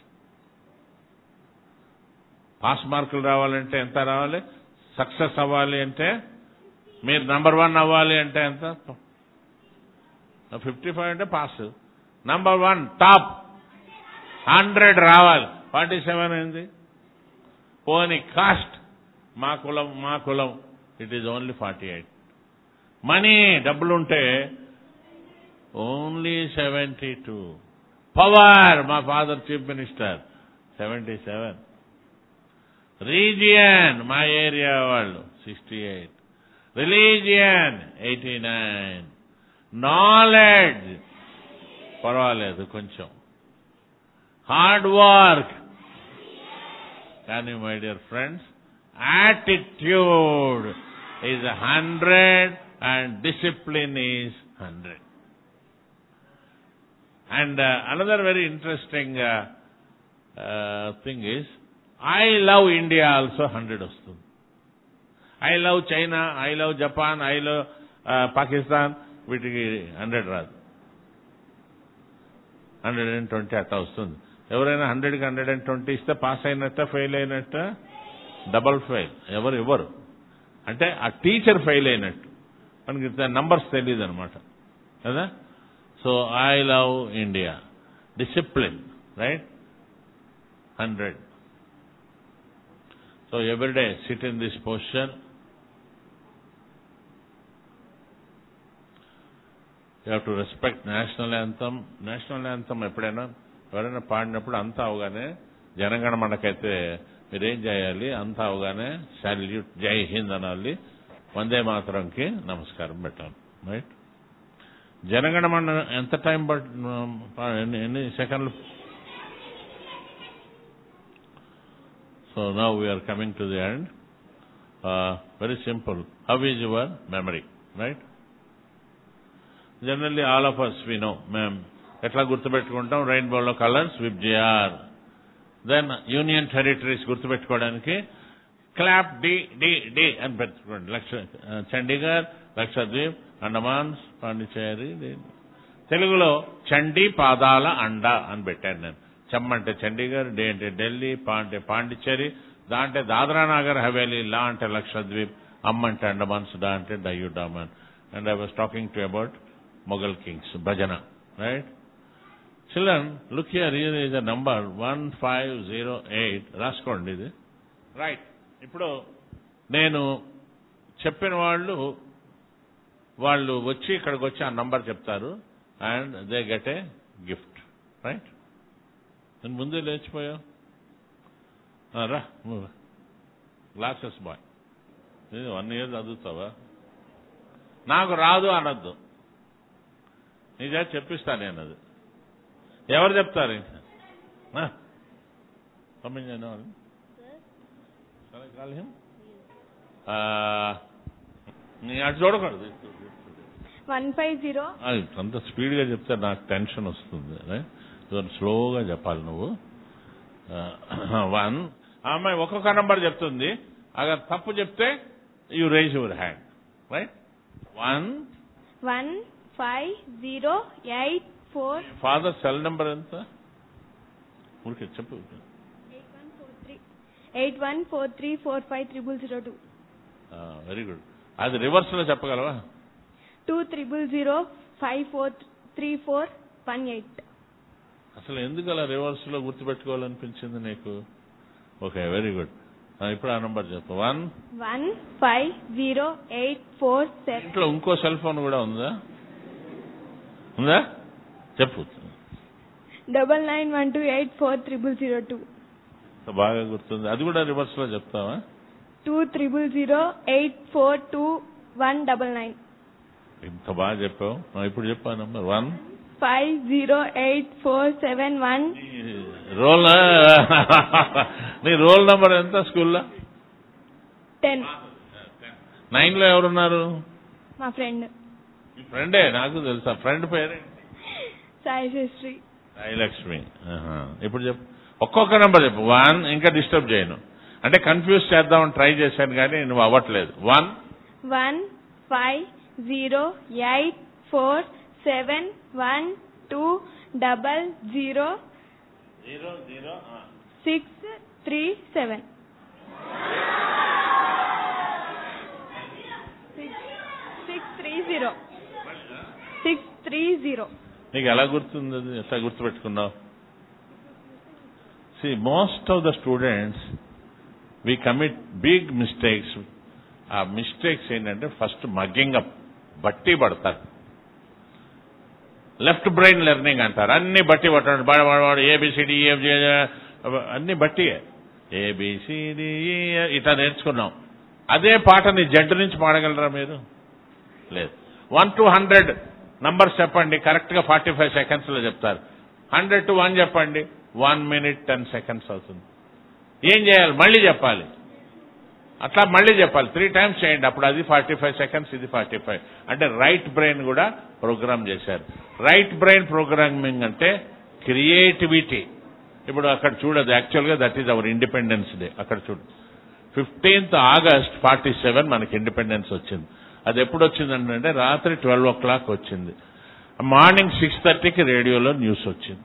[SPEAKER 2] pass మార్కులు రావాలంటే ఎంత రావాలి సక్సెస్ అవ్వాలి అంటే మీరు నంబర్ వన్ అవ్వాలి అంటే ఎంత ఫిఫ్టీ ఫైవ్ అంటే pass number one top hundred రావాలి ఫార్టీ సెవెన్ అయింది పోని కాస్ట్ మా కులం మా కులం it is only forty eight money డబ్బులుంటే ఓన్లీ సెవెంటీ టూ పవర్ మా father chief minister seventy seven region మా ఏరియా వాళ్ళు sixty eight religion eighty nine knowledge పర్వాలేదు కొంచెం హార్డ్ వర్క్ కానీ my dear friends attitude is a hundred and discipline is hundred. And uh, another very interesting uh, uh, thing is, I love India also hundred వస్తుంది I love China I love Japan I love Pakistan వీటికి hundred రాదు hundred and twenty అట్లా వస్తుంది ఎవరైనా హండ్రెడ్కి hundred and twenty ఇస్తే pass అయినట్ట fail అయినట్ట డబల్ ఫెయిల్ ఎవరు ఎవరు అంటే ఆ టీచర్ ఫెయిల్ అయినట్టు మనకి నంబర్స్ తెలియదు అనమాట కదా so I love India discipline right hundred so everyday sit in this position you have to respect national anthem national anthem ఎప్పుడైనా ఎవరైనా పాడినప్పుడు అంతా అవగానే జనగణమనకైతే మీరేం చేయాలి అంతా అవగానే సాల్యూట్ జై హింద్ అనాలి వందే మాతరంకి నమస్కారం పెట్టాలి రైట్ జనగణమన ఎంత టైం పట్ ఎన్ని ఎన్ని సెకండ్లు so now we are coming to the end very simple how is your memory right generally all of us we know మేము ఎట్లా గుర్తుపెట్టుకుంటాం రెయిన్బోలో colours with G R then union territories గుర్తుపెట్టుకోవడానికి క్లాప్ డి డి డి అని పెట్టుకోండి లక్ష చండీగఢ్ లక్షద్వీప్ అండమాన్స్ పాండిచేరి డి- తెలుగులో చండీ పాదాల అండ అని పెట్టాను నేను చెమ్మ అంటే చండీగఢ్ డే అంటే ఢిల్లీ పా అంటే పాండిచ్చేరి దా అంటే దాద్రా నాగర్ హవేలీ లా అంటే లక్షద్వీప్ అమ్మ అంటే అండమాన్స్ డా అంటే Diu Daman and I was talking to about Mughal kings భజన right children look here here is a number one five zero eight రాసుకోండి ఇది రైట్ ఇప్పుడు నేను చెప్పిన వాళ్ళు వాళ్ళు వచ్చి ఇక్కడికి వచ్చి ఆ నంబర్ చెప్తారు and they get a gift right నేను ముందే లేచిపోయావు ఆ, రా గ్లాసెస్ బాయ్ ఇది వన్ ఇయర్ చదువుతావా నాకు రాదు అనొద్దు నిజా చెప్పిస్తా నేను అది ఎవరు చెప్తారు ఇంకా పంపించాను సరే కాల్ హిమ్ నీ అటు చూడకూడదు
[SPEAKER 3] వన్ ఫైవ్ జీరో
[SPEAKER 2] అది అంత స్పీడ్గా చెప్తే నాకు టెన్షన్ వస్తుంది రైట్? కొంచెం స్లోగా చెప్పాలి నువ్వు వన్ ఆ అమ్మాయి ఒక్కొక్క నంబర్ చెప్తుంది అగర్ తప్పు చెప్తే you raise your hand right one
[SPEAKER 3] one five zero eight four
[SPEAKER 2] father cell number ఎంత ఊరికే చెప్పు
[SPEAKER 3] eight one four three eight one four three four five triple zero two
[SPEAKER 2] very good అది రివర్స్ లో చెప్పగలవా
[SPEAKER 3] two triple zero five four three four one eight
[SPEAKER 2] అసలు ఎందుకు అలా reverse లో గుర్తుపెట్టుకోవాలనిపించింది నీకు ఓకే వెరీ గుడ్ ఇప్పుడు ఆ నంబర్ చెప్పు one
[SPEAKER 3] one five zero eight four seven
[SPEAKER 2] ఇంట్లో ఇంకో సెల్ ఫోన్ కూడా ఉందా ఉందా చెప్పు
[SPEAKER 3] double nine one two eight four triple zero two
[SPEAKER 2] ఇంత బాగా గుర్తుంది అది కూడా రివర్స్ లో చెప్తావా
[SPEAKER 3] two triple zero eight four two one double nine
[SPEAKER 2] ఇంత బాగా చెప్పావు ఆ, ఇప్పుడు చెప్పా number one
[SPEAKER 3] five zero eight four seven one
[SPEAKER 2] roll నీ రోల్ నంబర్ ఎంత స్కూల్లో
[SPEAKER 3] టెన్
[SPEAKER 2] నైన్ లో ఎవరున్నారు
[SPEAKER 3] మా ఫ్రెండ్
[SPEAKER 2] మీ ఫ్రెండే నాకు తెలుసా ఫ్రెండ్ పేరే
[SPEAKER 3] సాయి శ్రీ
[SPEAKER 2] సాయిలక్ష్మి ఆహా. ఇప్పుడు చెప్పు ఒక్కొక్క నెంబర్ చెప్పు వన్ ఇంకా డిస్టర్బ్ చేయను అంటే కన్ఫ్యూజ్ చేద్దామని ట్రై చేశాను కానీ నువ్వు అవ్వట్లేదు one
[SPEAKER 3] one five zero eight four seven one two double zero
[SPEAKER 2] zero zero
[SPEAKER 3] six three seven six three zero six three zero
[SPEAKER 2] నీకు ఎలా గుర్తుంది అది ఎట్లా గుర్తుపెట్టుకున్నావు see most of the students we commit big mistakes ఆ mistakes ఏంటంటే first mugging up బట్టి పడతారు లెఫ్ట్ బ్రెయిన్ లెర్నింగ్ అంటారు అన్ని బట్టి పట్టండి బడ బడ బడ ఏబిసిడి అన్ని బట్టి ఏబిసిడి ఇట్లా నేర్చుకున్నాం అదే పాటని జడ్డు నుంచి పాడగలరా మీరు లేదు వన్ టు హండ్రెడ్ నంబర్స్ చెప్పండి కరెక్ట్ గా ఫార్టీ ఫైవ్ సెకండ్స్ లో చెప్తారు హండ్రెడ్ టు వన్ చెప్పండి వన్ మినిట్ టెన్ సెకండ్స్ అవుతుంది ఏం చేయాలి మళ్ళీ చెప్పాలి అట్లా మళ్ళీ చెప్పాలి త్రీ టైమ్స్ చేయండి అప్పుడు అది ఫార్టీ ఫైవ్ సెకండ్స్ ఇది ఫార్టీ ఫైవ్ అంటే రైట్ బ్రెయిన్ కూడా ప్రోగ్రామ్ చేశారు రైట్ బ్రెయిన్ ప్రోగ్రామింగ్ అంటే క్రియేటివిటీ ఇప్పుడు అక్కడ చూడదు యాక్చువల్గా that is our independence day అక్కడ చూడు ఫిఫ్టీన్త్ ఆగస్ట్ ఫార్టీ సెవెన్ మనకి ఇండిపెండెన్స్ వచ్చింది అది ఎప్పుడు వచ్చిందంటే రాత్రి ట్వెల్వ్ ఓ క్లాక్ వచ్చింది మార్నింగ్ సిక్స్ థర్టీకి రేడియోలో న్యూస్ వచ్చింది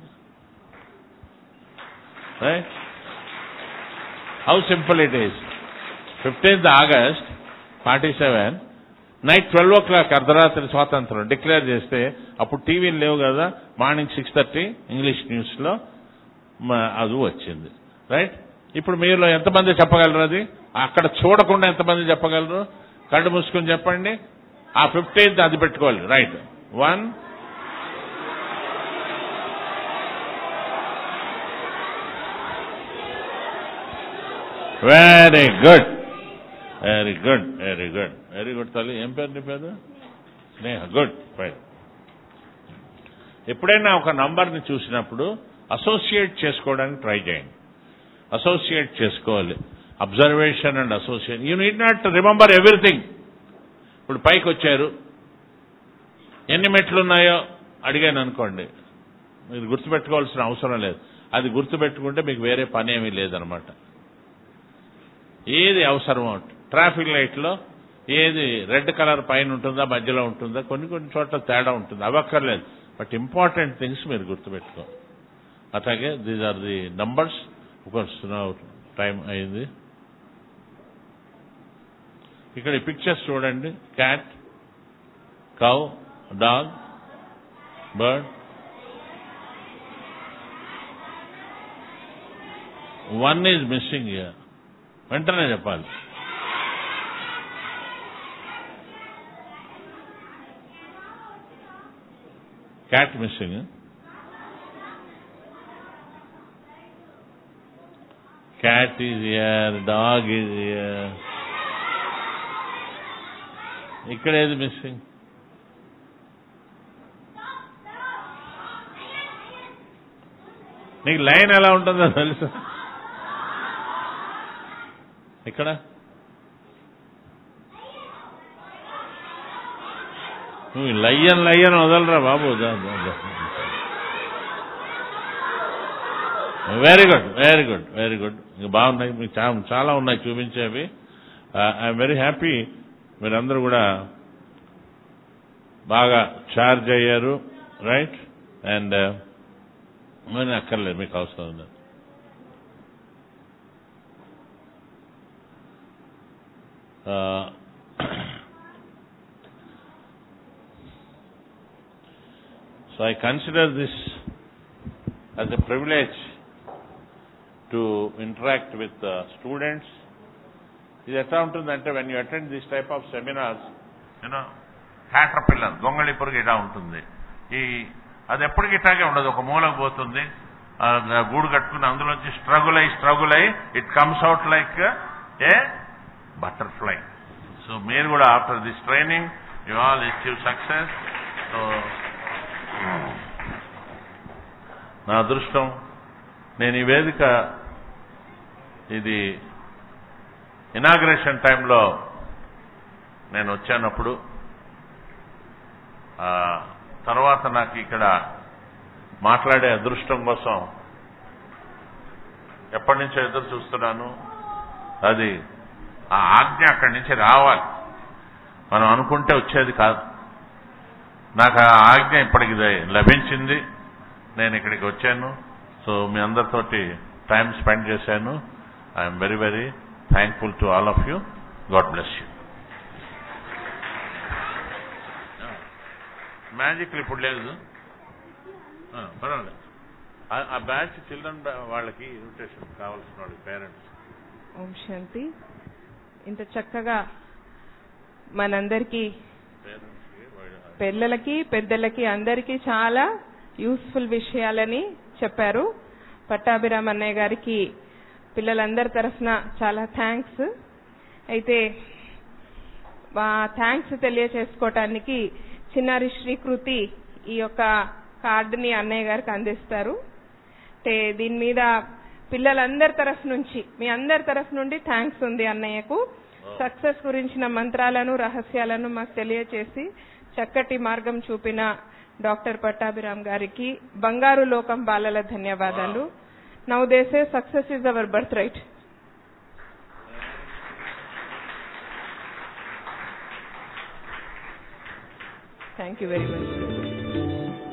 [SPEAKER 2] how simple it is fifteenth August forty seven night twelve o'clock అర్ధరాత్రి స్వాతంత్రం డిక్లేర్ చేస్తే అప్పుడు టీవీలు లేవు కదా మార్నింగ్ సిక్స్ థర్టీ ఇంగ్లీష్ న్యూస్లో అది వచ్చింది రైట్ ఇప్పుడు మీలో ఎంతమంది చెప్పగలరు అది అక్కడ చూడకుండా ఎంతమంది చెప్పగలరు కళ్ళు మూసుకొని చెప్పండి ఆ ఫిఫ్టీన్త్ అది పెట్టుకోవాలి right one very good very good very good very good తల్లి ఏం పేరు నీ పేరు స్నేహ గుడ్ ఫైన్ ఎప్పుడైనా ఒక నంబర్ని చూసినప్పుడు అసోసియేట్ చేసుకోవడానికి ట్రై చేయండి అసోసియేట్ చేసుకోవాలి observation and association you need not remember everything ఇప్పుడు పైకి వచ్చారు ఎన్ని మెట్లు ఉన్నాయో అడిగాను అనుకోండి మీరు గుర్తుపెట్టుకోవాల్సిన అవసరం లేదు అది గుర్తుపెట్టుకుంటే మీకు వేరే పని ఏమీ లేదనమాట ఏది అవసరమో ట్రాఫిక్ లైట్లో ఏది రెడ్ కలర్ పైన ఉంటుందా మధ్యలో ఉంటుందా కొన్ని కొన్ని చోట్ల తేడా ఉంటుంది అవక్కర్లేదు బట్ ఇంపార్టెంట్ థింగ్స్ మీరు గుర్తుపెట్టుకో అట్లాగే these are the numbers course time అయింది ఇక్కడ ఈ పిక్చర్స్ చూడండి cat cow dog bird one is missing ear వెంటనే చెప్పాలి cat missing cat is ear dog is ear ఇక్కడ ఏది మిస్సింగ్ నీకు లైన్ ఎలా ఉంటుందో తెలుసా ఇక్కడ నువ్వు లయ్యన్ లయ్యన్ వదలరా బాబు very good very good very good ఇంకా బాగున్నాయి మీకు చా- చాలా ఉన్నాయి చూపించేవి ఐఎమ్ వెరీ హ్యాపీ మీరందరూ కూడా బాగా చార్జ్ అయ్యారు రైట్ అండ్ నేను అక్కర్లేదు మీకు అవసరం ఉంది Uh, so I consider this as a privilege to interact with uh, students. ఇది ఎట్లా ఉంటుందంటే when you attend this type of seminars you know caterpillar గొంగళి పురుగు ఇలా ఉంటుంది ఈ అది ఎప్పటికీ ఇట్లాగే ఉండదు ఒక మూలకు పోతుంది ఆ, గూడు కట్టుకుని అందులోంచి స్ట్రగుల్ అయి స్ట్రగుల్ అయి it comes out like a butterfly so మీరు కూడా after this training you all achieve success so నా అదృష్టం నేను ఈ వేదిక ఇది ఇనాగ్రేషన్ టైంలో నేను వచ్చానప్పుడు ఆ, తర్వాత నాకు ఇక్కడ మాట్లాడే అదృష్టం కోసం ఎప్పటి నుంచో ఎదురు చూస్తున్నాను అది ఆ ఆజ్ఞ అక్కడి నుంచి రావాలి మనం అనుకుంటే వచ్చేది కాదు నాకు ఆ ఆజ్ఞ ఇప్పటికి ద- లభించింది నేను ఇక్కడికి వచ్చాను సో మీ అందరితోటి టైం స్పెండ్ చేశాను I'm very very thankful to all of you God bless you మ్యాజిక్లు ఇప్పుడు లేదు ఆ, పర్వాలేదు ఆ- ఆ బ్యాచ్ చిల్డ్రన్ వాళ్ళకి ఇన్విటేషన్ కావాల్సిన వాళ్ళకి పేరెంట్స్
[SPEAKER 4] ఓం శాంతి ఇంత చక్కగా మనందరికీ
[SPEAKER 2] పేరెంట్స్కి వాళ్ళ-
[SPEAKER 4] పిల్లలకి పెద్దలకి అందరికీ చాలా యూస్ఫుల్ విషయాలని చెప్పారు పట్టాభిరామ్ అన్నయ్య గారికి పిల్లలందరి తరఫున చాలా థ్యాంక్స్ అయితే మా థ్యాంక్స్ తెలియచేసుకోవటానికి చిన్నారి శ్రీకృతి ఈ యొక్క కార్డుని అన్నయ్య గారికి అందిస్తారు అంటే దీని మీద పిల్లలందరి తరఫు నుంచి మీ అందరి తరఫు నుండి థ్యాంక్స్ ఉంది అన్నయ్యకు సక్సెస్ గురించిన మంత్రాలను రహస్యాలను మాకు తెలియచేసి చక్కటి మార్గం చూపిన డాక్టర్ పట్టాభిరామ్ గారికి బంగారు లోకం బాలల ధన్యవాదాలు now these success is our birthright thank you very much